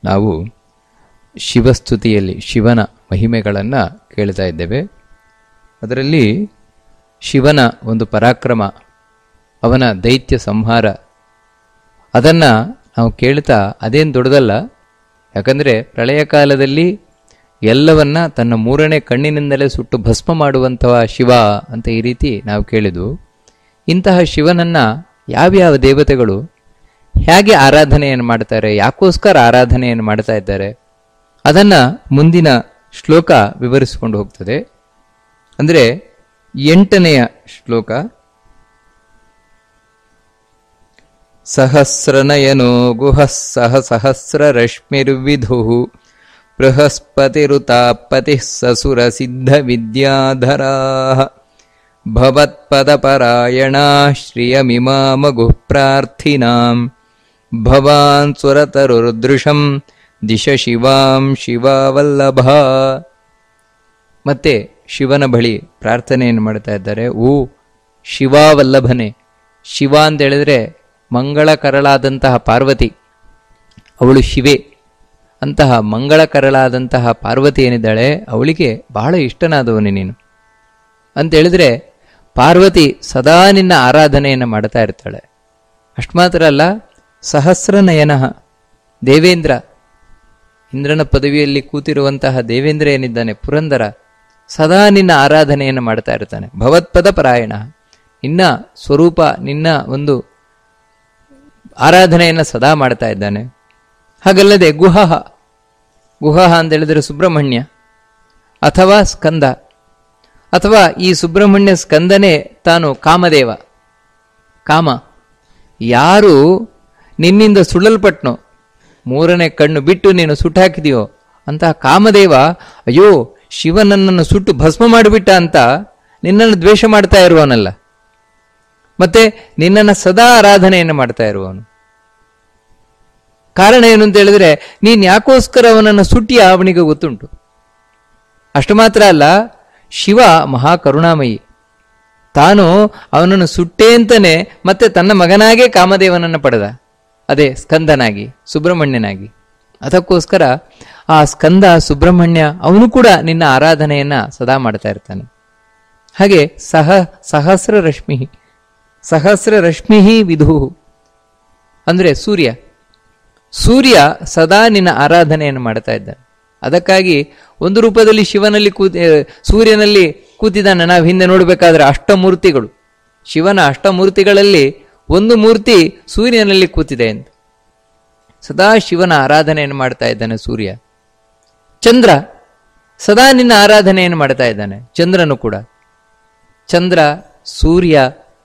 ನಾವು ಶಿವಸ್ತುತಿಯಲ್ಲಿ ಶಿವನ ಮಹಿಮೆಗಳನ್ನು ಕೇಳ್ತಾ ಇದ್ದೇವೆ ಅದರಲ್ಲಿ ಶಿವನ ಒಂದು ಪರಾಕ್ರಮ ಅವನ ದೈತ್ಯ ಸಂಹಾರ ಅದನ್ನು ನಾವು ಕೇಳ್ತಾ ಅದೇನು ದೊಡ್ಡದಲ್ಲ ಯಾಕಂದರೆ ಪ್ರಳಯ ಕಾಲದಲ್ಲಿ ಎಲ್ಲವನ್ನ ತನ್ನ ಮೂರನೇ ಕಣ್ಣಿನಿಂದಲೇ ಸುಟ್ಟು ಭಸ್ಮ ಮಾಡುವಂತಹ ಶಿವ ಅಂತ ಈ ರೀತಿ ನಾವು ಕೇಳಿದ್ವು ಇಂತಹ ಶಿವನನ್ನು ಯಾವ್ಯಾವ ದೇವತೆಗಳು ಹೇಗೆ ಆರಾಧನೆಯನ್ನು ಮಾಡ್ತಾರೆ ಯಾಕೋಸ್ಕರ ಆರಾಧನೆಯನ್ನು ಮಾಡ್ತಾ ಇದ್ದಾರೆ ಅದನ್ನು ಮುಂದಿನ ಶ್ಲೋಕ ವಿವರಿಸಿಕೊಂಡು ಹೋಗ್ತದೆ ಅಂದರೆ ಎಂಟನೆಯ ಶ್ಲೋಕ ಸಹಸ್ರನಯನೋ ಗುಹಃ ಸಹ ಸಹಸ್ರರಶ್ಮಿರ್ವಿಧು ಬೃಹಸ್ಪತಿರುತಾಪತಿಃ ಸಸುರ ಸಿದ್ಧ ವಿದ್ಯಾಧರಾ ಭವತ್ಪದಪರಾಯಣಾ ಶ್ರಿಯಮಿಮಾಮಗುಃ ಪ್ರಾರ್ಥಿನಾಂ ಭವಾನ್ ಸುರತರುರ್ದೃಶಂ ದಿಶ ಶಿವಾಂ ಶಿವವಲ್ಲಭ ಮತ್ತೆ ಶಿವನ ಬಳಿ ಪ್ರಾರ್ಥನೆಯನ್ನು ಮಾಡ್ತಾ ಇದ್ದಾರೆ ಓ ಶಿವಾವಲ್ಲಭನೆ ಶಿವ ಅಂತ ಹೇಳಿದ್ರೆ ಮಂಗಳಕರಳಾದಂತಹ ಪಾರ್ವತಿ ಅವಳು ಶಿವೆ ಅಂತಹ ಮಂಗಳಕರಳಾದಂತಹ ಪಾರ್ವತಿ ಏನಿದ್ದಾಳೆ ಅವಳಿಗೆ ಬಹಳ ಇಷ್ಟನಾದವನು ನೀನು ಅಂತ ಹೇಳಿದ್ರೆ ಪಾರ್ವತಿ ಸದಾ ನಿನ್ನ ಆರಾಧನೆಯನ್ನು ಮಾಡ್ತಾ ಇರ್ತಾಳೆ ಅಷ್ಟು ಮಾತ್ರ ಅಲ್ಲ ಸಹಸ್ರನಯನ ದೇವೇಂದ್ರ ಇಂದ್ರನ ಪದವಿಯಲ್ಲಿ ಕೂತಿರುವಂತಹ ದೇವೇಂದ್ರ ಏನಿದ್ದಾನೆ ಪುರಂದರ ಸದಾ ನಿನ್ನ ಆರಾಧನೆಯನ್ನು ಮಾಡ್ತಾ ಇರ್ತಾನೆ ಭವತ್ಪದ ಪರಾಯಣ ನಿನ್ನ ಸ್ವರೂಪ ನಿನ್ನ ಒಂದು ಆರಾಧನೆಯನ್ನು ಸದಾ ಮಾಡ್ತಾ ಇದ್ದಾನೆ ಹಾಗಲ್ಲದೆ ಗುಹಃ ಗುಹಃ ಅಂತ ಹೇಳಿದರೆ ಸುಬ್ರಹ್ಮಣ್ಯ ಅಥವಾ ಸ್ಕಂದ ಅಥವಾ ಈ ಸುಬ್ರಹ್ಮಣ್ಯ ಸ್ಕಂದನೇ ತಾನು ಕಾಮದೇವ ಕಾಮ ಯಾರು ನಿನ್ನಿಂದ ಸುಳ್ಳಲ್ಪಟ್ನೋ ಮೂರನೇ ಕಣ್ಣು ಬಿಟ್ಟು ನೀನು ಸುಟ್ಟಾಕಿದೆಯೋ ಅಂತಹ ಕಾಮದೇವ ಅಯ್ಯೋ ಶಿವನನ್ನನ್ನು ಸುಟ್ಟು ಭಸ್ಮ ಮಾಡಿಬಿಟ್ಟ ಅಂತ ನಿನ್ನನ್ನು ದ್ವೇಷ ಮಾಡ್ತಾ ಇರುವವನಲ್ಲ ಮತ್ತೆ ನಿನ್ನನ್ನು ಸದಾ ಆರಾಧನೆಯನ್ನು ಮಾಡ್ತಾ ಇರುವವನು ಕಾರಣ ಏನು ಅಂತ ಹೇಳಿದ್ರೆ ನೀನು ಯಾಕೋಸ್ಕರ ಅವನನ್ನು ಸುಟ್ಟಿ ಅವನಿಗೆ ಗೊತ್ತುಂಟು ಅಷ್ಟು ಮಾತ್ರ ಅಲ್ಲ ಶಿವ ಮಹಾಕರುಣಾಮಯಿ ತಾನು ಅವನನ್ನು ಸುಟ್ಟೆ ಅಂತಾನೆ ಮತ್ತೆ ತನ್ನ ಮಗನಾಗೇ ಕಾಮದೇವನನ್ನು ಪಡೆದ ಅದೇ ಸ್ಕಂದನಾಗಿ ಸುಬ್ರಹ್ಮಣ್ಯನಾಗಿ ಅದಕ್ಕೋಸ್ಕರ ಆ ಸ್ಕಂದ ಸುಬ್ರಹ್ಮಣ್ಯ ಅವನು ಕೂಡ ನಿನ್ನ ಆರಾಧನೆಯನ್ನ ಸದಾ ಮಾಡ್ತಾ ಇರ್ತಾನೆ ಹಾಗೆ ಸಹ ಸಹಸ್ರ ರಶ್ಮಿ ಸಹಸ್ರ ರಶ್ಮಿ ವಿಧು ಅಂದರೆ ಸೂರ್ಯ ಸೂರ್ಯ ಸದಾ ನಿನ್ನ ಆರಾಧನೆಯನ್ನು ಮಾಡ್ತಾ ಇದ್ದಾನೆ ಅದಕ್ಕಾಗಿ ಒಂದು ರೂಪದಲ್ಲಿ ಶಿವನಲ್ಲಿ ಕೂತಿ ಸೂರ್ಯನಲ್ಲಿ ಕೂತಿದ್ದಾನೆ ನಾವು ಹಿಂದೆ ನೋಡಬೇಕಾದ್ರೆ ಅಷ್ಟಮೂರ್ತಿಗಳು ಶಿವನ ಅಷ್ಟಮೂರ್ತಿಗಳಲ್ಲಿ ಒಂದು ಮೂರ್ತಿ ಸೂರ್ಯನಲ್ಲಿ ಕೂತಿದೆ ಅಂತ ಸದಾ ಶಿವನ ಆರಾಧನೆಯನ್ನು ಮಾಡ್ತಾ ಇದ್ದಾನೆ ಸೂರ್ಯ ಚಂದ್ರ ಸದಾ ನಿನ್ನ ಆರಾಧನೆಯನ್ನು ಮಾಡ್ತಾ ಇದ್ದಾನೆ ಚಂದ್ರನು ಕೂಡ ಚಂದ್ರ ಸೂರ್ಯ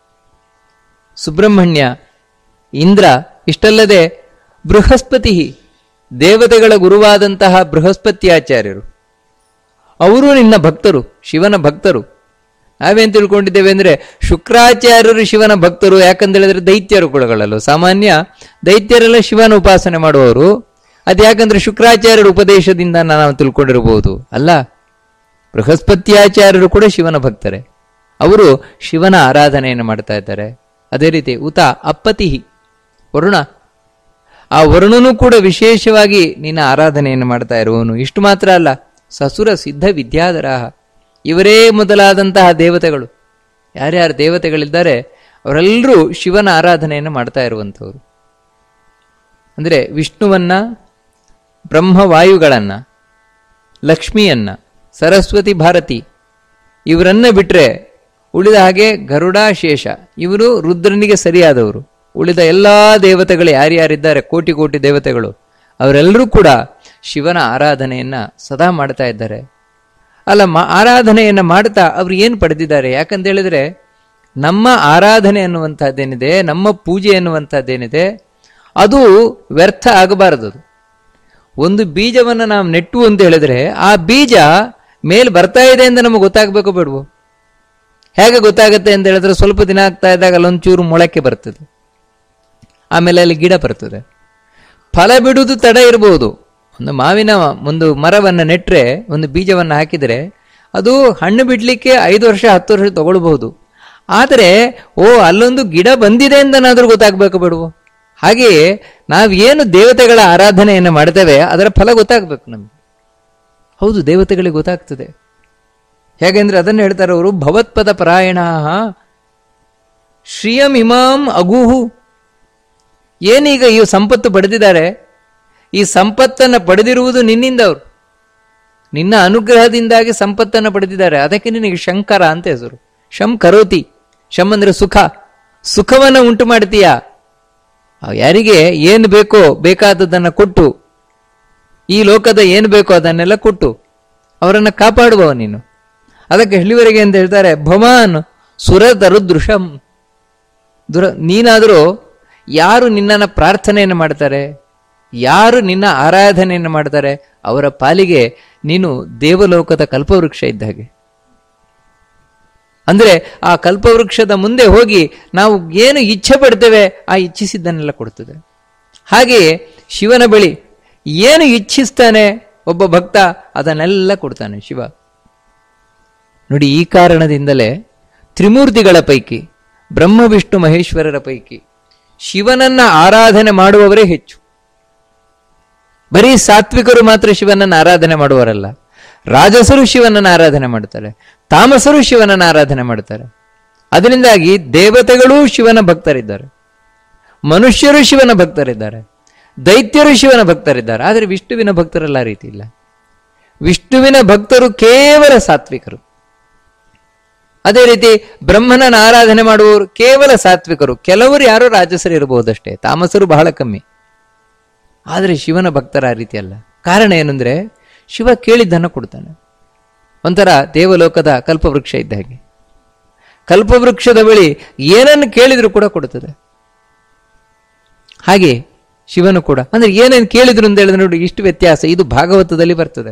ಸುಬ್ರಹ್ಮಣ್ಯ ಇಂದ್ರ ಇಷ್ಟಲ್ಲದೆ ಬೃಹಸ್ಪತಿ ದೇವತೆಗಳ ಗುರುವಾದಂತಹ ಬೃಹಸ್ಪತ್ಯಾಚಾರ್ಯರು ಅವರು ನಿನ್ನ ಭಕ್ತರು ಶಿವನ ಭಕ್ತರು ನಾವೇನು ತಿಳ್ಕೊಂಡಿದ್ದೇವೆ ಅಂದರೆ ಶುಕ್ರಾಚಾರ್ಯರು ಶಿವನ ಭಕ್ತರು ಯಾಕಂತೇಳಿದ್ರೆ ದೈತ್ಯರು ಕುಳಗಳಲ್ಲ ಸಾಮಾನ್ಯ ದೈತ್ಯರೆಲ್ಲ ಶಿವನ ಉಪಾಸನೆ ಮಾಡುವವರು ಅದು ಯಾಕಂದ್ರೆ ಶುಕ್ರಾಚಾರ್ಯರ ಉಪದೇಶದಿಂದ ನಾವು ತಿಳ್ಕೊಂಡಿರಬಹುದು ಅಲ್ಲ ಬೃಹಸ್ಪತ್ಯಾಚಾರ್ಯರು ಕೂಡ ಶಿವನ ಭಕ್ತರೇ ಅವರು ಶಿವನ ಆರಾಧನೆಯನ್ನು ಮಾಡ್ತಾ ಇದ್ದಾರೆ ಅದೇ ರೀತಿ ಉತ ಅಪ್ಪತಿಹಿ ವರುಣ ಆ ವರುಣನು ಕೂಡ ವಿಶೇಷವಾಗಿ ನಿನ್ನ ಆರಾಧನೆಯನ್ನು ಮಾಡ್ತಾ ಇರುವವನು ಇಷ್ಟು ಮಾತ್ರ ಅಲ್ಲ ಸಸುರ ಸಿದ್ಧ ವಿದ್ಯಾಧರಾಹ ಇವರೇ ಮೊದಲಾದಂತಹ ದೇವತೆಗಳು ಯಾರ್ಯಾರು ದೇವತೆಗಳಿದ್ದಾರೆ ಅವರೆಲ್ಲರೂ ಶಿವನ ಆರಾಧನೆಯನ್ನು ಮಾಡ್ತಾ ಇರುವಂಥವ್ರು ಅಂದರೆ ವಿಷ್ಣುವನ್ನ ಬ್ರಹ್ಮವಾಯುಗಳನ್ನ ಲಕ್ಷ್ಮಿಯನ್ನ ಸರಸ್ವತಿ ಭಾರತಿ ಇವರನ್ನ ಬಿಟ್ಟರೆ ಉಳಿದ ಹಾಗೆ ಗರುಡ ಶೇಷ ಇವರು ರುದ್ರನಿಗೆ ಸರಿಯಾದವರು ಉಳಿದ ಎಲ್ಲ ದೇವತೆಗಳು ಯಾರ್ಯಾರಿದ್ದಾರೆ ಕೋಟಿ ಕೋಟಿ ದೇವತೆಗಳು ಅವರೆಲ್ಲರೂ ಕೂಡ ಶಿವನ ಆರಾಧನೆಯನ್ನ ಸದಾ ಮಾಡ್ತಾ ಇದ್ದಾರೆ ಅಲ್ಲ ಮಾ ಆರಾಧನೆಯನ್ನು ಮಾಡ್ತಾ ಅವರು ಏನು ಪಡೆದಿದ್ದಾರೆ ಯಾಕಂತ ಹೇಳಿದ್ರೆ ನಮ್ಮ ಆರಾಧನೆ ಅನ್ನುವಂಥದ್ದೇನಿದೆ ನಮ್ಮ ಪೂಜೆ ಅನ್ನುವಂಥದ್ದೇನಿದೆ ಅದು ವ್ಯರ್ಥ ಆಗಬಾರದು ಅದು ಒಂದು ಬೀಜವನ್ನು ನಾವು ನೆಟ್ಟು ಅಂತ ಹೇಳಿದ್ರೆ ಆ ಬೀಜ ಮೇಲೆ ಬರ್ತಾ ಇದೆ ಅಂತ ನಮಗೆ ಗೊತ್ತಾಗಬೇಕು ಬೇಡವು ಹೇಗೆ ಗೊತ್ತಾಗುತ್ತೆ ಅಂತ ಹೇಳಿದ್ರೆ ಸ್ವಲ್ಪ ದಿನ ಆಗ್ತಾ ಇದ್ದಾಗ ಅಲ್ಲೊಂಚೂರು ಮೊಳಕೆ ಬರ್ತದೆ ಆಮೇಲೆ ಅಲ್ಲಿ ಗಿಡ ಬರ್ತದೆ ಫಲ ಬಿಡುವುದು ತಡ ಇರಬಹುದು ಒಂದು ಮಾವಿನ ಒಂದು ಮರವನ್ನು ನೆಟ್ಟರೆ ಒಂದು ಬೀಜವನ್ನು ಹಾಕಿದರೆ ಅದು ಹಣ್ಣು ಬಿಡಲಿಕ್ಕೆ ಐದು ವರ್ಷ ಹತ್ತು ವರ್ಷ ತಗೊಳ್ಬಹುದು ಆದರೆ ಓ ಅಲ್ಲೊಂದು ಗಿಡ ಬಂದಿದೆ ಅಂತನಾದರೂ ಗೊತ್ತಾಗಬೇಕು ಬೇಡವು ಹಾಗೆಯೇ ನಾವೇನು ದೇವತೆಗಳ ಆರಾಧನೆಯನ್ನು ಮಾಡ್ತೇವೆ ಅದರ ಫಲ ಗೊತ್ತಾಗಬೇಕು ನಮಗೆ ಹೌದು ದೇವತೆಗಳಿಗೆ ಗೊತ್ತಾಗ್ತದೆ ಹೇಗೆಂದ್ರೆ ಅದನ್ನು ಹೇಳ್ತಾರೆ ಅವರು ಭವತ್ಪದ ಪರಾಯಣ ಶ್ರಿಯಂ ಇಮಾಂ ಅಗುಹು ಏನೀಗ ಈ ಸಂಪತ್ತು ಪಡೆದಿದ್ದಾರೆ ಈ ಸಂಪತ್ತನ್ನು ಪಡೆದಿರುವುದು ನಿನ್ನಿಂದ ಅವರು ನಿನ್ನ ಅನುಗ್ರಹದಿಂದಾಗಿ ಸಂಪತ್ತನ್ನು ಪಡೆದಿದ್ದಾರೆ ಅದಕ್ಕೆ ನಿನಗೆ ಶಂಕರ ಅಂತ ಹೆಸರು ಶಂ ಕರೋತಿ ಶಂ ಅಂದ್ರೆ ಸುಖ ಸುಖವನ್ನು ಉಂಟು ಮಾಡ್ತೀಯಾ ಆ ಯಾರಿಗೆ ಏನು ಬೇಕೋ ಬೇಕಾದದ್ದನ್ನು ಕೊಟ್ಟು ಈ ಲೋಕದ ಏನು ಬೇಕೋ ಅದನ್ನೆಲ್ಲ ಕೊಟ್ಟು ಅವರನ್ನು ಕಾಪಾಡುವವ ನೀನು ಅದಕ್ಕೆ ಹಳ್ಳಿವರೆಗೆ ಅಂತ ಹೇಳ್ತಾರೆ ಭವಾನ್ ಸುರತರುದೃಶಂ ದುರ ನೀನಾದರೂ ಯಾರು ನಿನ್ನನ್ನು ಪ್ರಾರ್ಥನೆಯನ್ನು ಮಾಡ್ತಾರೆ ಯಾರು ನಿನ್ನ ಆರಾಧನೆಯನ್ನು ಮಾಡ್ತಾರೆ ಅವರ ಪಾಲಿಗೆ ನೀನು ದೇವಲೋಕದ ಕಲ್ಪವೃಕ್ಷ ಇದ್ದ ಹಾಗೆ ಅಂದ್ರೆ ಆ ಕಲ್ಪವೃಕ್ಷದ ಮುಂದೆ ಹೋಗಿ ನಾವು ಏನು ಇಚ್ಛೆ ಪಡ್ತೇವೆ ಆ ಇಚ್ಛಿಸಿದ್ದನ್ನೆಲ್ಲ ಕೊಡ್ತದೆ ಹಾಗೆಯೇ ಶಿವನ ಬಳಿ ಏನು ಇಚ್ಛಿಸ್ತಾನೆ ಒಬ್ಬ ಭಕ್ತ ಅದನ್ನೆಲ್ಲ ಕೊಡ್ತಾನೆ ಶಿವ ನೋಡಿ ಈ ಕಾರಣದಿಂದಲೇ ತ್ರಿಮೂರ್ತಿಗಳ ಪೈಕಿ ಬ್ರಹ್ಮ ವಿಷ್ಣು ಮಹೇಶ್ವರರ ಪೈಕಿ ಶಿವನನ್ನ ಆರಾಧನೆ ಮಾಡುವವರೇ ಹೆಚ್ಚು ಬರೀ ಸಾತ್ವಿಕರು ಮಾತ್ರ ಶಿವನನ್ನು ಆರಾಧನೆ ಮಾಡುವರಲ್ಲ ರಾಜಸರು ಶಿವನನ್ನು ಆರಾಧನೆ ಮಾಡ್ತಾರೆ ತಾಮಸರು ಶಿವನನ್ನು ಆರಾಧನೆ ಮಾಡ್ತಾರೆ ಅದರಿಂದಾಗಿ ದೇವತೆಗಳೂ ಶಿವನ ಭಕ್ತರಿದ್ದಾರೆ ಮನುಷ್ಯರು ಶಿವನ ಭಕ್ತರಿದ್ದಾರೆ ದೈತ್ಯರು ಶಿವನ ಭಕ್ತರಿದ್ದಾರೆ ಆದರೆ ವಿಷ್ಣುವಿನ ಭಕ್ತರಲ್ಲ ಆ ರೀತಿ ಇಲ್ಲ ವಿಷ್ಣುವಿನ ಭಕ್ತರು ಕೇವಲ ಸಾತ್ವಿಕರು ಅದೇ ರೀತಿ ಬ್ರಹ್ಮನನ ಆರಾಧನೆ ಮಾಡುವವರು ಕೇವಲ ಸಾತ್ವಿಕರು ಕೆಲವರು ಯಾರೋ ರಾಜಸರು ಇರಬಹುದಷ್ಟೇ ತಾಮಸರು ಬಹಳ ಕಮ್ಮಿ ಆದರೆ ಶಿವನ ಭಕ್ತರ ಆ ರೀತಿ ಅಲ್ಲ ಕಾರಣ ಏನಂದ್ರೆ ಶಿವ ಕೇಳಿದ್ದನ್ನು ಕೊಡ್ತಾನೆ ಒಂಥರ ದೇವಲೋಕದ ಕಲ್ಪವೃಕ್ಷ ಇದ್ದ ಹಾಗೆ ಕಲ್ಪವೃಕ್ಷದ ಬಳಿ ಏನನ್ನು ಕೇಳಿದ್ರು ಕೂಡ ಕೊಡುತ್ತದೆ ಹಾಗೆ ಶಿವನು ಕೂಡ ಅಂದ್ರೆ ಏನೇನು ಕೇಳಿದ್ರು ಅಂತ ಹೇಳಿದ್ರೆ ನೋಡಿ ಇಷ್ಟು ವ್ಯತ್ಯಾಸ ಇದು ಭಾಗವತದಲ್ಲಿ ಬರ್ತದೆ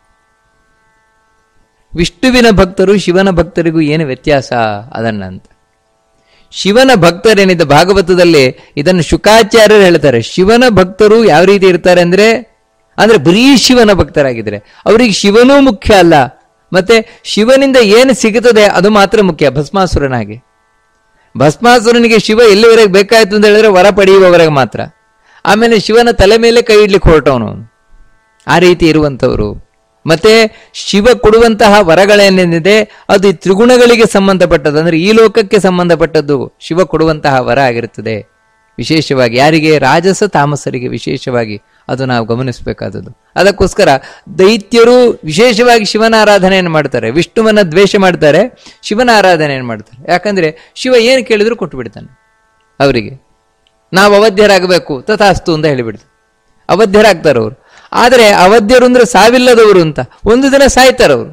ವಿಷ್ಣುವಿನ ಭಕ್ತರು ಶಿವನ ಭಕ್ತರಿಗೂ ಏನು ವ್ಯತ್ಯಾಸ ಅದನ್ನ ಅಂತ ಶಿವನ ಭಕ್ತರೇನಿದೆ ಭಾಗವತದಲ್ಲಿ ಇದನ್ನು ಶುಕಾಚಾರ್ಯರು ಹೇಳ್ತಾರೆ ಶಿವನ ಭಕ್ತರು ಯಾವ ರೀತಿ ಇರ್ತಾರೆ ಅಂದ್ರೆ ಅಂದ್ರೆ ಬರೀ ಶಿವನ ಭಕ್ತರಾಗಿದ್ದಾರೆ ಅವರಿಗೆ ಶಿವನೂ ಮುಖ್ಯ ಅಲ್ಲ ಮತ್ತೆ ಶಿವನಿಂದ ಏನು ಸಿಗುತ್ತದೆ ಅದು ಮಾತ್ರ ಮುಖ್ಯ ಭಸ್ಮಾಸುರನಾಗಿ ಭಸ್ಮಾಸುರನಿಗೆ ಶಿವ ಎಲ್ಲಿವರೆಗೆ ಬೇಕಾಯ್ತು ಅಂತ ಹೇಳಿದ್ರೆ ವರ ಪಡೆಯುವವರೆಗೆ ಮಾತ್ರ ಆಮೇಲೆ ಶಿವನ ತಲೆ ಮೇಲೆ ಕೈ ಇಡ್ಲಿಕ್ಕೆ ಹೊರಟವನು ಅವನು. ಆ ರೀತಿ ಇರುವಂಥವರು ಮತ್ತೆ ಶಿವ ಕೊಡುವಂತಹ ವರಗಳೇನೇನಿದೆ ಅದು ಈ ತ್ರಿಗುಣಗಳಿಗೆ ಸಂಬಂಧಪಟ್ಟದ್ದು ಅಂದ್ರೆ ಈ ಲೋಕಕ್ಕೆ ಸಂಬಂಧಪಟ್ಟದ್ದು ಶಿವ ಕೊಡುವಂತಹ ವರ ಆಗಿರುತ್ತದೆ ವಿಶೇಷವಾಗಿ ಯಾರಿಗೆ ರಾಜಸ ತಾಮಸರಿಗೆ ವಿಶೇಷವಾಗಿ ಅದು ನಾವು ಗಮನಿಸಬೇಕಾದದ್ದು ಅದಕ್ಕೋಸ್ಕರ ದೈತ್ಯರು ವಿಶೇಷವಾಗಿ ಶಿವನ ಆರಾಧನೆಯನ್ನು ಮಾಡ್ತಾರೆ ವಿಷ್ಣುವನ್ನ ದ್ವೇಷ ಮಾಡ್ತಾರೆ ಶಿವನ ಆರಾಧನೆಯನ್ನು ಮಾಡ್ತಾರೆ ಯಾಕಂದ್ರೆ ಶಿವ ಏನು ಕೇಳಿದ್ರು ಕೊಟ್ಟು ಬಿಡ್ತಾನೆ ಅವರಿಗೆ ನಾವು ಅವಧ್ಯರಾಗಬೇಕು ತಥಾಸ್ತು ಅಂತ ಹೇಳಿಬಿಡ್ತಾರೆ ಅವಧ್ಯರಾಗ್ತಾರೆ ಅವರು ಆದರೆ ಅವಧ್ಯರು ಅಂದ್ರೆ ಸಾವಿಲ್ಲದವರು ಅಂತ ಒಂದು ದಿನ ಸಾಯ್ತಾರೆ ಅವರು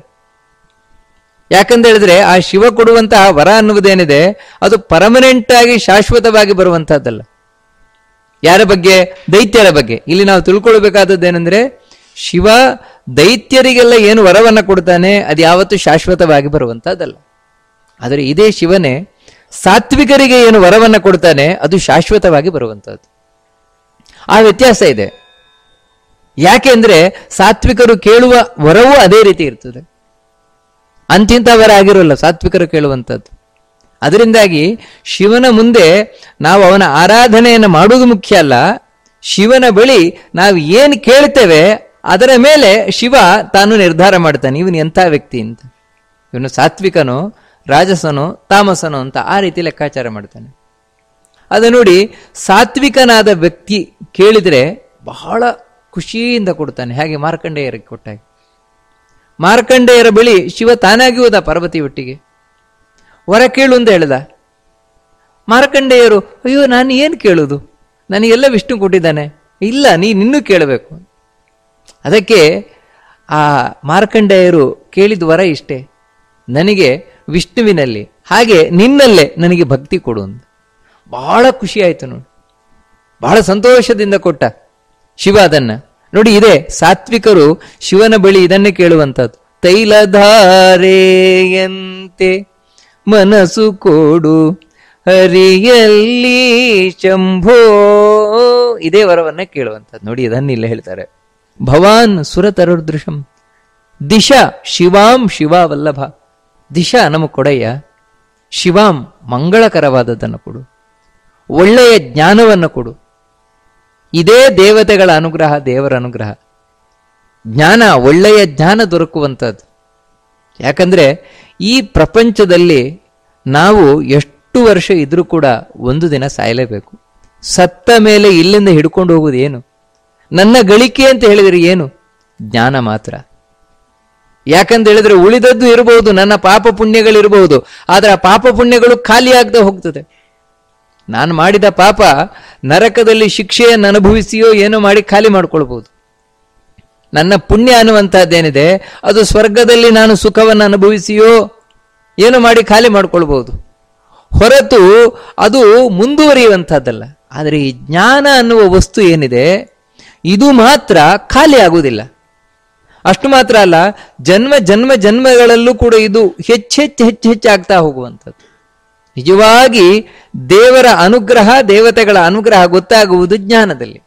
ಯಾಕಂತ ಹೇಳಿದ್ರೆ ಆ ಶಿವ ಕೊಡುವಂತಹ ವರ ಅನ್ನುವುದೇನಿದೆ ಅದು ಪರ್ಮನೆಂಟ್ ಆಗಿ ಶಾಶ್ವತವಾಗಿ ಬರುವಂತಹದ್ದಲ್ಲ ಯಾರ ಬಗ್ಗೆ ದೈತ್ಯರ ಬಗ್ಗೆ ಇಲ್ಲಿ ನಾವು ತಿಳ್ಕೊಳ್ಬೇಕಾದದ್ದೇನೆಂದ್ರೆ ಶಿವ ದೈತ್ಯರಿಗೆಲ್ಲ ಏನು ವರವನ್ನ ಕೊಡ್ತಾನೆ ಅದು ಯಾವತ್ತೂ ಶಾಶ್ವತವಾಗಿ ಬರುವಂತಹದ್ದಲ್ಲ ಆದರೆ ಇದೇ ಶಿವನೇ ಸಾತ್ವಿಕರಿಗೆ ಏನು ವರವನ್ನ ಕೊಡ್ತಾನೆ ಅದು ಶಾಶ್ವತವಾಗಿ ಬರುವಂತಹದ್ದು ಆ ವ್ಯತ್ಯಾಸ ಇದೆ ಯಾಕೆಂದ್ರೆ ಸಾತ್ವಿಕರು ಕೇಳುವ ವರವೂ ಅದೇ ರೀತಿ ಇರ್ತದೆ ಅಂತಿಂತ ವರ ಆಗಿರೋಲ್ಲ ಸಾತ್ವಿಕರು ಕೇಳುವಂಥದ್ದು ಅದರಿಂದಾಗಿ ಶಿವನ ಮುಂದೆ ನಾವು ಅವನ ಆರಾಧನೆಯನ್ನು ಮಾಡುವುದು ಮುಖ್ಯ ಅಲ್ಲ ಶಿವನ ಬಳಿ ನಾವು ಏನು ಕೇಳ್ತೇವೆ ಅದರ ಮೇಲೆ ಶಿವ ತಾನು ನಿರ್ಧಾರ ಮಾಡ್ತಾನೆ ಇವನು ಎಂಥ ವ್ಯಕ್ತಿ ಅಂತ ಇವನು ಸಾತ್ವಿಕನೋ ರಾಜಸನೋ ತಾಮಸನೋ ಅಂತ ಆ ರೀತಿ ಲೆಕ್ಕಾಚಾರ ಮಾಡ್ತಾನೆ ಅದು ನೋಡಿ ಸಾತ್ವಿಕನಾದ ವ್ಯಕ್ತಿ ಕೇಳಿದರೆ ಬಹಳ ಖುಷಿಯಿಂದ ಕೊಡ್ತಾನೆ ಹಾಗೆ ಮಾರ್ಕಂಡೇಯರಿಗೆ ಕೊಟ್ಟಾಗ ಮಾರ್ಕಂಡೇಯರ ಬಳಿ ಶಿವ ತಾನಾಗಿ ಹೋದ ಪಾರ್ವತಿ ಒಟ್ಟಿಗೆ ವರ ಕೇಳು ಅಂತ ಹೇಳ್ದ ಮಾರ್ಕಂಡೇಯರು ಅಯ್ಯೋ ನಾನು ಏನು ಕೇಳುದು ನನಗೆಲ್ಲ ವಿಷ್ಣು ಕೊಟ್ಟಿದ್ದಾನೆ ಇಲ್ಲ ನೀ ನಿನ್ನೂ ಕೇಳಬೇಕು ಅದಕ್ಕೆ ಆ ಮಾರ್ಕಂಡೇಯರು ಕೇಳಿದ ವರ ಇಷ್ಟೇ ನನಗೆ ವಿಷ್ಣುವಿನಲ್ಲಿ ಹಾಗೆ ನಿನ್ನಲ್ಲೇ ನನಗೆ ಭಕ್ತಿ ಕೊಡು ಅಂತ ಬಹಳ ಖುಷಿ ಆಯ್ತು ನೋಡಿ ಬಹಳ ಸಂತೋಷದಿಂದ ಕೊಟ್ಟ ಶಿವ ಅದನ್ನ ನೋಡಿ ಇದೆ ಸಾತ್ವಿಕರು ಶಿವನ ಬಳಿ ಇದನ್ನೇ ಕೇಳುವಂಥದ್ದು ತೈಲಧಾರೆಯಂತೆ ಮನಸ್ಸು ಕೊಡು ಹರಿಯಲ್ಲಿ ಶಂಭೋ ಇದೇ ವರವನ್ನ ಕೇಳುವಂಥದ್ದು ನೋಡಿ ಇದನ್ನ ಇಲ್ಲಿ ಹೇಳ್ತಾರೆ ಭವಾನ್ ಸುರತರುದೃಶಂ ದಿಶಾ ಶಿವಾಂ ಶಿವಾವಲ್ಲಭ ದಿಶಾ ನಮಗೆ ಕೊಡಯ್ಯ ಶಿವಾಂ ಮಂಗಳಕರವಾದದ್ದನ್ನು ಕೊಡು ಒಳ್ಳೆಯ ಜ್ಞಾನವನ್ನು ಕೊಡು ಇದೇ ದೇವತೆಗಳ ಅನುಗ್ರಹ ದೇವರ ಅನುಗ್ರಹ ಜ್ಞಾನ ಒಳ್ಳೆಯ ಜ್ಞಾನ ದೊರಕುವಂಥದ್ದು ಯಾಕಂದ್ರೆ ಈ ಪ್ರಪಂಚದಲ್ಲಿ ನಾವು ಎಷ್ಟು ವರ್ಷ ಇದ್ರೂ ಕೂಡ ಒಂದು ದಿನ ಸಾಯಲೇಬೇಕು ಸತ್ತ ಮೇಲೆ ಇಲ್ಲಿಂದ ಹಿಡ್ಕೊಂಡು ಹೋಗುವುದು ಏನು ನನ್ನ ಗಳಿಕೆ ಅಂತ ಹೇಳಿದರೆ ಏನು ಜ್ಞಾನ ಮಾತ್ರ ಯಾಕಂತ ಹೇಳಿದ್ರೆ ಉಳಿದದ್ದು ಇರಬಹುದು ನನ್ನ ಪಾಪ ಪುಣ್ಯಗಳಿರಬಹುದು ಆದರೆ ಆ ಪಾಪ ಪುಣ್ಯಗಳು ಖಾಲಿ ಆಗದೆ ಹೋಗ್ತದೆ ನಾನು ಮಾಡಿದ ಪಾಪ ನರಕದಲ್ಲಿ ಶಿಕ್ಷೆಯನ್ನು ಅನುಭವಿಸಿಯೋ ಏನೋ ಮಾಡಿ ಖಾಲಿ ಮಾಡ್ಕೊಳ್ಬಹುದು ನನ್ನ ಪುಣ್ಯ ಅನ್ನುವಂಥದ್ದೇನಿದೆ ಅದು ಸ್ವರ್ಗದಲ್ಲಿ ನಾನು ಸುಖವನ್ನು ಅನುಭವಿಸಿಯೋ ಏನು ಮಾಡಿ ಖಾಲಿ ಮಾಡ್ಕೊಳ್ಬಹುದು ಹೊರತು ಅದು ಮುಂದುವರಿಯುವಂಥದ್ದಲ್ಲ ಆದರೆ ಈ ಜ್ಞಾನ ಅನ್ನುವ ವಸ್ತು ಏನಿದೆ ಇದು ಮಾತ್ರ ಖಾಲಿ ಆಗುವುದಿಲ್ಲ ಅಷ್ಟು ಮಾತ್ರ ಅಲ್ಲ ಜನ್ಮ ಜನ್ಮ ಜನ್ಮಗಳಲ್ಲೂ ಕೂಡ ಇದು ಹೆಚ್ಚೆಚ್ಚು ಹೆಚ್ಚು ಹೆಚ್ಚಾಗ್ತಾ ಹೋಗುವಂಥದ್ದು ನಿಜವಾಗಿ ದೇವರ ಅನುಗ್ರಹ ದೇವತೆಗಳ ಅನುಗ್ರಹ ಗೊತ್ತಾಗುವುದು ಜ್ಞಾನದಲ್ಲಿ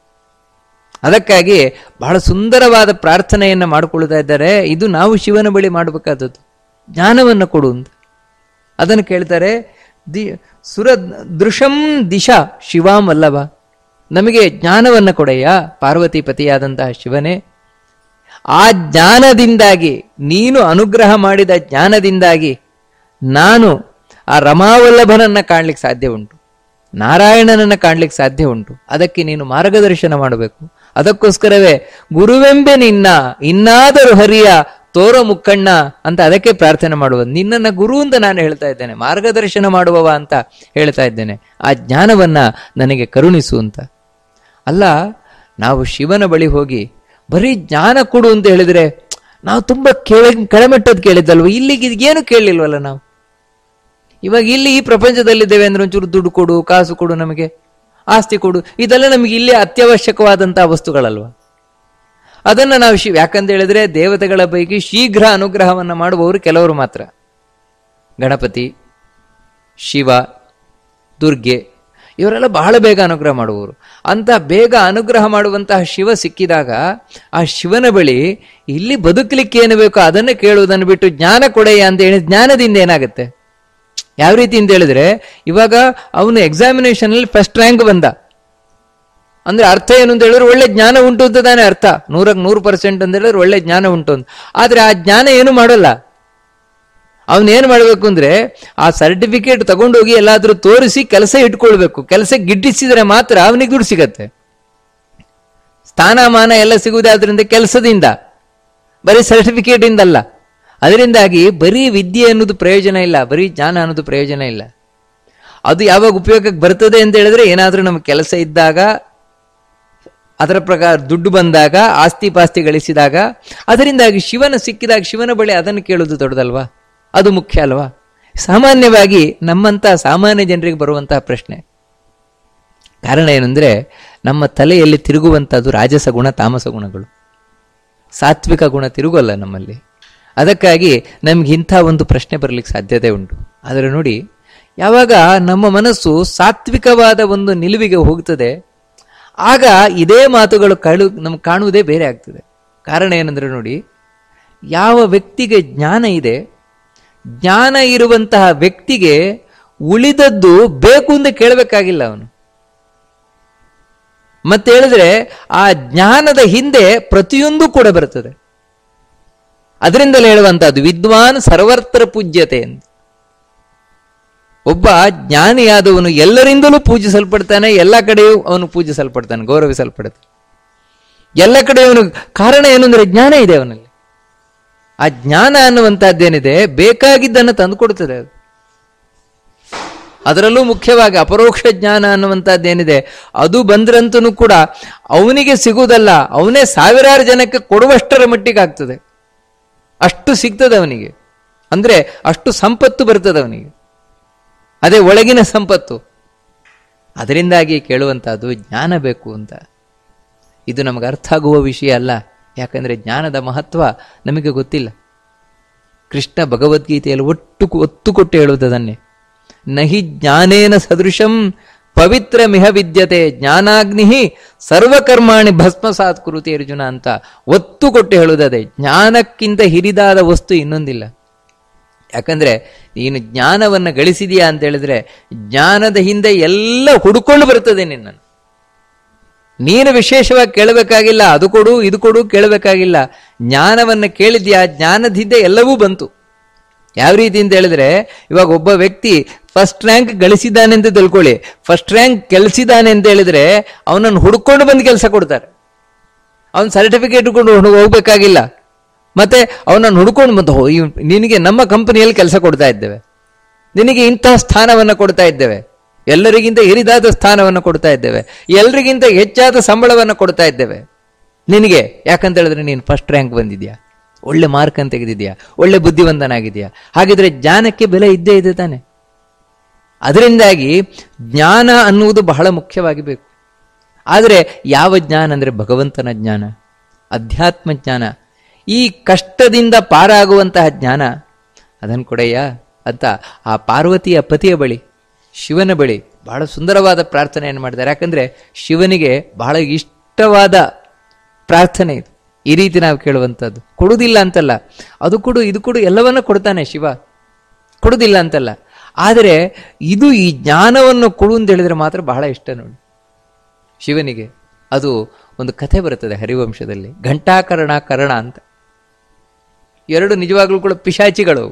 ಅದಕ್ಕಾಗಿ ಬಹಳ ಸುಂದರವಾದ ಪ್ರಾರ್ಥನೆಯನ್ನು ಮಾಡಿಕೊಳ್ಳುತ್ತಾ ಇದ್ದಾರೆ ಇದು ನಾವು ಶಿವನ ಬಳಿ ಮಾಡಬೇಕಾದದ್ದು ಜ್ಞಾನವನ್ನು ಕೊಡು ಅಂತ ಅದನ್ನು ಕೇಳ್ತಾರೆ ದಿ ಸುರ ದೃಶಂ ದಿಶಾ ಶಿವಾಂ ಅಲ್ಲವ ನಮಗೆ ಜ್ಞಾನವನ್ನು ಕೊಡೆಯ ಪಾರ್ವತಿ ಪತಿಯಾದಂತಹ ಶಿವನೇ ಆ ಜ್ಞಾನದಿಂದಾಗಿ ನೀನು ಅನುಗ್ರಹ ಮಾಡಿದ ಜ್ಞಾನದಿಂದಾಗಿ ನಾನು ಆ ರಮಾವಲ್ಲಭನನ್ನ ಕಾಣ್ಲಿಕ್ಕೆ ಸಾಧ್ಯ ಉಂಟು ನಾರಾಯಣನನ್ನ ಕಾಣ್ಲಿಕ್ಕೆ ಸಾಧ್ಯ ಉಂಟು ಅದಕ್ಕೆ ನೀನು ಮಾರ್ಗದರ್ಶನ ಮಾಡಬೇಕು ಅದಕ್ಕೋಸ್ಕರವೇ ಗುರುವೆಂಬೆ ನಿನ್ನ ಇನ್ನಾದರೂ ಹರಿಯ ತೋರ ಮುಕ್ಕಣ್ಣ ಅಂತ ಅದಕ್ಕೆ ಪ್ರಾರ್ಥನೆ ಮಾಡುವ ನಿನ್ನನ್ನ ಗುರು ಅಂತ ನಾನು ಹೇಳ್ತಾ ಇದ್ದೇನೆ ಮಾರ್ಗದರ್ಶನ ಮಾಡುವವ ಅಂತ ಹೇಳ್ತಾ ಇದ್ದೇನೆ ಆ ಜ್ಞಾನವನ್ನ ನನಗೆ ಕರುಣಿಸು ಅಂತ ಅಲ್ಲ ನಾವು ಶಿವನ ಬಳಿ ಹೋಗಿ ಬರೀ ಜ್ಞಾನ ಕೊಡು ಅಂತ ಹೇಳಿದ್ರೆ ನಾವು ತುಂಬಾ ಕೆಳ ಕೆಳಮಟ್ಟದ್ದು ಕೇಳಿದ್ದಲ್ವ ಇಲ್ಲಿಗೆ ಏನು ಕೇಳಲಿಲ್ವಲ್ಲ ನಾವು ಇವಾಗ ಇಲ್ಲಿ ಈ ಪ್ರಪಂಚದಲ್ಲಿದ್ದೇವೆ ಅಂದ್ರೆ ಒಂಚೂರು ದುಡ್ಡು ಕೊಡು ಕಾಸು ಕೊಡು ನಮಗೆ ಆಸ್ತಿ ಕೊಡು ಇದೆಲ್ಲ ನಮಗೆ ಇಲ್ಲಿ ಅತ್ಯವಶ್ಯಕವಾದಂತಹ ವಸ್ತುಗಳಲ್ವ ಅದನ್ನ ನಾವು ಶಿ ಯಾಕಂತ ಹೇಳಿದ್ರೆ ದೇವತೆಗಳ ಪೈಕಿ ಶೀಘ್ರ ಅನುಗ್ರಹವನ್ನ ಮಾಡುವವರು ಕೆಲವರು ಮಾತ್ರ ಗಣಪತಿ ಶಿವ ದುರ್ಗೆ ಇವರೆಲ್ಲ ಬಹಳ ಬೇಗ ಅನುಗ್ರಹ ಮಾಡುವವರು ಅಂತ ಬೇಗ ಅನುಗ್ರಹ ಮಾಡುವಂತಹ ಶಿವ ಸಿಕ್ಕಿದಾಗ ಆ ಶಿವನ ಬಳಿ ಇಲ್ಲಿ ಬದುಕಲಿಕ್ಕೆ ಏನು ಬೇಕೋ ಅದನ್ನೇ ಕೇಳುವುದನ್ನು ಬಿಟ್ಟು ಜ್ಞಾನ ಕೊಡೆಯ ಅಂತ ಹೇಳಿ ಜ್ಞಾನದಿಂದ ಏನಾಗುತ್ತೆ ಯಾವ ರೀತಿ ಅಂತ ಹೇಳಿದ್ರೆ ಇವಾಗ ಅವನು ಎಕ್ಸಾಮಿನೇಷನ್ ಅಲ್ಲಿ ಫಸ್ಟ್ ರ್ಯಾಂಕ್ ಬಂದ ಅಂದ್ರೆ ಅರ್ಥ ಏನು ಅಂತ ಹೇಳಿದ್ರೆ ಒಳ್ಳೆ ಜ್ಞಾನ ಉಂಟು ಅಂತ ತಾನೇ ಅರ್ಥ ನೂರಕ್ಕೆ ನೂರು ಪರ್ಸೆಂಟ್ ಅಂತ ಹೇಳಿದ್ರೆ ಒಳ್ಳೆ ಜ್ಞಾನ ಉಂಟು ಅಂತ ಆದ್ರೆ ಆ ಜ್ಞಾನ ಏನು ಮಾಡಲ್ಲ ಅವನೇನು ಮಾಡಬೇಕು ಅಂದ್ರೆ ಆ ಸರ್ಟಿಫಿಕೇಟ್ ತಗೊಂಡೋಗಿ ಎಲ್ಲಾದ್ರೂ ತೋರಿಸಿ ಕೆಲಸ ಇಟ್ಕೊಳ್ಬೇಕು ಕೆಲಸ ಗಿಟ್ಟಿಸಿದ್ರೆ ಮಾತ್ರ ಅವನಿಗೆ ದುಡ್ಡು ಸಿಗತ್ತೆ ಸ್ಥಾನಮಾನ ಎಲ್ಲ ಸಿಗುವುದಾದ್ರಿಂದ ಕೆಲಸದಿಂದ ಬರೀ ಸರ್ಟಿಫಿಕೇಟ್ ಇಂದಲ್ಲ ಅದರಿಂದಾಗಿ ಬರೀ ವಿದ್ಯೆ ಅನ್ನೋದು ಪ್ರಯೋಜನ ಇಲ್ಲ ಬರೀ ಜ್ಞಾನ ಅನ್ನೋದು ಪ್ರಯೋಜನ ಇಲ್ಲ ಅದು ಯಾವಾಗ ಉಪಯೋಗಕ್ಕೆ ಬರ್ತದೆ ಅಂತ ಹೇಳಿದ್ರೆ ಏನಾದರೂ ನಮ್ಗೆ ಕೆಲಸ ಇದ್ದಾಗ ಅದರ ಪ್ರಕಾರ ದುಡ್ಡು ಬಂದಾಗ ಆಸ್ತಿ ಪಾಸ್ತಿ ಗಳಿಸಿದಾಗ ಅದರಿಂದಾಗಿ ಶಿವನ ಸಿಕ್ಕಿದಾಗ ಶಿವನ ಬಳಿ ಅದನ್ನು ಕೇಳೋದು ದೊಡ್ಡದಲ್ವಾ ಅದು ಮುಖ್ಯ ಅಲ್ವಾ ಸಾಮಾನ್ಯವಾಗಿ ನಮ್ಮಂತ ಸಾಮಾನ್ಯ ಜನರಿಗೆ ಬರುವಂತಹ ಪ್ರಶ್ನೆ ಕಾರಣ ಏನಂದ್ರೆ ನಮ್ಮ ತಲೆಯಲ್ಲಿ ತಿರುಗುವಂತಹದ್ದು ರಾಜಸ ಗುಣ ತಾಮಸ ಗುಣಗಳು ಸಾತ್ವಿಕ ಗುಣ ತಿರುಗಲ್ಲ ನಮ್ಮಲ್ಲಿ ಅದಕ್ಕಾಗಿ ನಮ್ಗೆ ಇಂಥ ಒಂದು ಪ್ರಶ್ನೆ ಬರಲಿಕ್ಕೆ ಸಾಧ್ಯತೆ ಉಂಟು ಆದರೆ ನೋಡಿ ಯಾವಾಗ ನಮ್ಮ ಮನಸ್ಸು ಸಾತ್ವಿಕವಾದ ಒಂದು ನಿಲುವಿಗೆ ಹೋಗ್ತದೆ ಆಗ ಇದೇ ಮಾತುಗಳು ಕಳು ನಮ್ಗೆ ಕಾಣುವುದೇ ಬೇರೆ ಆಗ್ತದೆ ಕಾರಣ ಏನಂದ್ರೆ ನೋಡಿ ಯಾವ ವ್ಯಕ್ತಿಗೆ ಜ್ಞಾನ ಇದೆ ಜ್ಞಾನ ಇರುವಂತಹ ವ್ಯಕ್ತಿಗೆ ಉಳಿದದ್ದು ಬೇಕು ಅಂತ ಕೇಳಬೇಕಾಗಿಲ್ಲ ಅವನು ಮತ್ತೆ ಹೇಳಿದ್ರೆ ಆ ಜ್ಞಾನದ ಹಿಂದೆ ಪ್ರತಿಯೊಂದು ಕೂಡ ಬರ್ತದೆ ಅದರಿಂದಲೇ ಹೇಳುವಂತಹದ್ದು ವಿದ್ವಾನ್ ಸರ್ವತ್ರ ಪೂಜ್ಯತೆ ಅಂತ ಒಬ್ಬ ಜ್ಞಾನಿಯಾದವನು ಎಲ್ಲರಿಂದಲೂ ಪೂಜಿಸಲ್ಪಡ್ತಾನೆ ಎಲ್ಲ ಕಡೆಯೂ ಅವನು ಪೂಜಿಸಲ್ಪಡ್ತಾನೆ ಗೌರವಿಸಲ್ಪಡ್ತಾನೆ ಎಲ್ಲ ಕಡೆ ಅವನು ಕಾರಣ ಏನು ಅಂದ್ರೆ ಜ್ಞಾನ ಇದೆ ಅವನಲ್ಲಿ ಆ ಜ್ಞಾನ ಅನ್ನುವಂಥದ್ದೇನಿದೆ ಬೇಕಾಗಿದ್ದನ್ನು ತಂದುಕೊಡ್ತದೆ ಅದು ಅದರಲ್ಲೂ ಮುಖ್ಯವಾಗಿ ಅಪರೋಕ್ಷ ಜ್ಞಾನ ಅನ್ನುವಂಥದ್ದೇನಿದೆ ಅದು ಬಂದ್ರಂತೂ ಕೂಡ ಅವನಿಗೆ ಸಿಗುವುದಲ್ಲ ಅವನೇ ಸಾವಿರಾರು ಜನಕ್ಕೆ ಕೊಡುವಷ್ಟರ ಮಟ್ಟಿಗೆ ಆಗ್ತದೆ ಅಷ್ಟು ಸಿಗ್ತದೆ ಅವನಿಗೆ ಅಂದ್ರೆ ಅಷ್ಟು ಸಂಪತ್ತು ಬರ್ತದೆ ಅವನಿಗೆ ಅದೇ ಒಳಗಿನ ಸಂಪತ್ತು ಅದರಿಂದಾಗಿ ಕೇಳುವಂತಹದ್ದು ಜ್ಞಾನ ಬೇಕು ಅಂತ ಇದು ನಮಗೆ ಅರ್ಥ ಆಗುವ ವಿಷಯ ಅಲ್ಲ ಯಾಕಂದ್ರೆ ಜ್ಞಾನದ ಮಹತ್ವ ನಮಗೆ ಗೊತ್ತಿಲ್ಲ ಕೃಷ್ಣ ಭಗವದ್ಗೀತೆಯಲ್ಲಿ ಒಟ್ಟು ಒತ್ತು ಕೊಟ್ಟು ಹೇಳುವುದನ್ನೇ ನಹಿ ಜ್ಞಾನೇನ ಸದೃಶಂ ಪವಿತ್ರ ಮಿಹ ವಿದ್ಯತೆ ಜ್ಞಾನಾಗ್ನಿ ಸರ್ವಕರ್ಮಾಣಿ ಭಸ್ಮಸಾತ್ ಕುರುತಿ ಅರ್ಜುನ ಅಂತ ಒತ್ತು ಕೊಟ್ಟು ಹೇಳುವುದದೇ ಜ್ಞಾನಕ್ಕಿಂತ ಹಿರಿದಾದ ವಸ್ತು ಇನ್ನೊಂದಿಲ್ಲ ಯಾಕಂದ್ರೆ ನೀನು ಜ್ಞಾನವನ್ನು ಗಳಿಸಿದೀಯಾ ಅಂತ ಹೇಳಿದ್ರೆ ಜ್ಞಾನದ ಹಿಂದೆ ಎಲ್ಲ ಹುಡುಕೊಂಡು ಬರ್ತದೆ ನಿನ್ನನ್ನು ನೀನು ವಿಶೇಷವಾಗಿ ಕೇಳಬೇಕಾಗಿಲ್ಲ ಅದು ಕೊಡು ಇದು ಕೊಡು ಕೇಳಬೇಕಾಗಿಲ್ಲ ಜ್ಞಾನವನ್ನು ಕೇಳಿದ್ಯಾ ಜ್ಞಾನದಿಂದ ಎಲ್ಲವೂ ಬಂತು ಯಾವ ರೀತಿ ಅಂತ ಹೇಳಿದ್ರೆ ಇವಾಗ ಒಬ್ಬ ವ್ಯಕ್ತಿ ಫಸ್ಟ್ ರ್ಯಾಂಕ್ ಗಳಿಸಿದ್ದಾನೆ ಅಂತ ತಿಳ್ಕೊಳ್ಳಿ ಫಸ್ಟ್ ರ್ಯಾಂಕ್ ಕೆಲಸಿದ್ದಾನೆ ಅಂತ ಹೇಳಿದ್ರೆ ಅವನನ್ನು ಹುಡ್ಕೊಂಡು ಬಂದು ಕೆಲಸ ಕೊಡ್ತಾರೆ ಅವನ ಸರ್ಟಿಫಿಕೇಟ್ ಕೊಂಡು ಹೋಗ್ಬೇಕಾಗಿಲ್ಲ ಮತ್ತೆ ಅವನನ್ನು ಹುಡ್ಕೊಂಡು ಬಂದು ಹೋ, ಇವ್- ನಿನಗೆ ನಮ್ಮ ಕಂಪನಿಯಲ್ಲಿ ಕೆಲಸ ಕೊಡ್ತಾ ಇದ್ದೇವೆ ನಿನಗೆ ಇಂತಹ ಸ್ಥಾನವನ್ನು ಕೊಡ್ತಾ ಇದ್ದೇವೆ ಎಲ್ಲರಿಗಿಂತ ಹಿರಿದಾದ ಸ್ಥಾನವನ್ನು ಕೊಡ್ತಾ ಇದ್ದೇವೆ ಎಲ್ಲರಿಗಿಂತ ಹೆಚ್ಚಾದ ಸಂಬಳವನ್ನು ಕೊಡ್ತಾ ಇದ್ದೇವೆ ನಿನಗೆ ಯಾಕಂತ ಹೇಳಿದ್ರೆ ನೀನು ಫಸ್ಟ್ ರ್ಯಾಂಕ್ ಬಂದಿದ್ಯಾ ಒಳ್ಳೆ ಮಾರ್ಕ್ ಅಂತ ತೆಗೆದಿದ್ಯಾ ಒಳ್ಳೆ ಬುದ್ಧಿವಂತನಾಗಿದ್ಯಾ ಹಾಗಿದ್ರೆ ಜ್ಞಾನಕ್ಕೆ ಬೆಲೆ ಇದ್ದೇ ಇದೆ ತಾನೆ ಅದರಿಂದಾಗಿ ಜ್ಞಾನ ಅನ್ನುವುದು ಬಹಳ ಮುಖ್ಯವಾಗಿ ಬೇಕು ಆದರೆ ಯಾವ ಜ್ಞಾನ ಅಂದರೆ ಭಗವಂತನ ಜ್ಞಾನ ಅಧ್ಯಾತ್ಮ ಜ್ಞಾನ ಈ ಕಷ್ಟದಿಂದ ಪಾರಾಗುವಂತಹ ಜ್ಞಾನ ಅದನ್ನು ಕೊಡೆಯ ಅಂತ ಆ ಪಾರ್ವತಿಯ ಪತಿಯ ಬಳಿ ಶಿವನ ಬಳಿ ಬಹಳ ಸುಂದರವಾದ ಪ್ರಾರ್ಥನೆಯನ್ನು ಮಾಡಿದ್ದಾರೆ ಯಾಕಂದರೆ ಶಿವನಿಗೆ ಬಹಳ ಇಷ್ಟವಾದ ಪ್ರಾರ್ಥನೆ ಇದು ಈ ರೀತಿ ನಾವು ಕೇಳುವಂಥದ್ದು ಕೊಡುವುದಿಲ್ಲ ಅಂತಲ್ಲ ಅದು ಕೊಡು ಇದು ಕೊಡು ಎಲ್ಲವನ್ನ ಕೊಡ್ತಾನೆ ಶಿವ ಕೊಡುವುದಿಲ್ಲ ಅಂತಲ್ಲ ಆದರೆ ಇದು ಈ ಜ್ಞಾನವನ್ನು ಕೊಡು ಅಂತ ಹೇಳಿದ್ರೆ ಮಾತ್ರ ಬಹಳ ಇಷ್ಟ ನೋಡಿ ಶಿವನಿಗೆ ಅದು ಒಂದು ಕಥೆ ಬರುತ್ತದೆ ಹರಿವಂಶದಲ್ಲಿ ಘಂಟಾಕರಣ ಕರ್ಣ ಅಂತ ಎರಡು ನಿಜವಾಗ್ಲೂ ಕೂಡ ಪಿಶಾಚಿಗಳು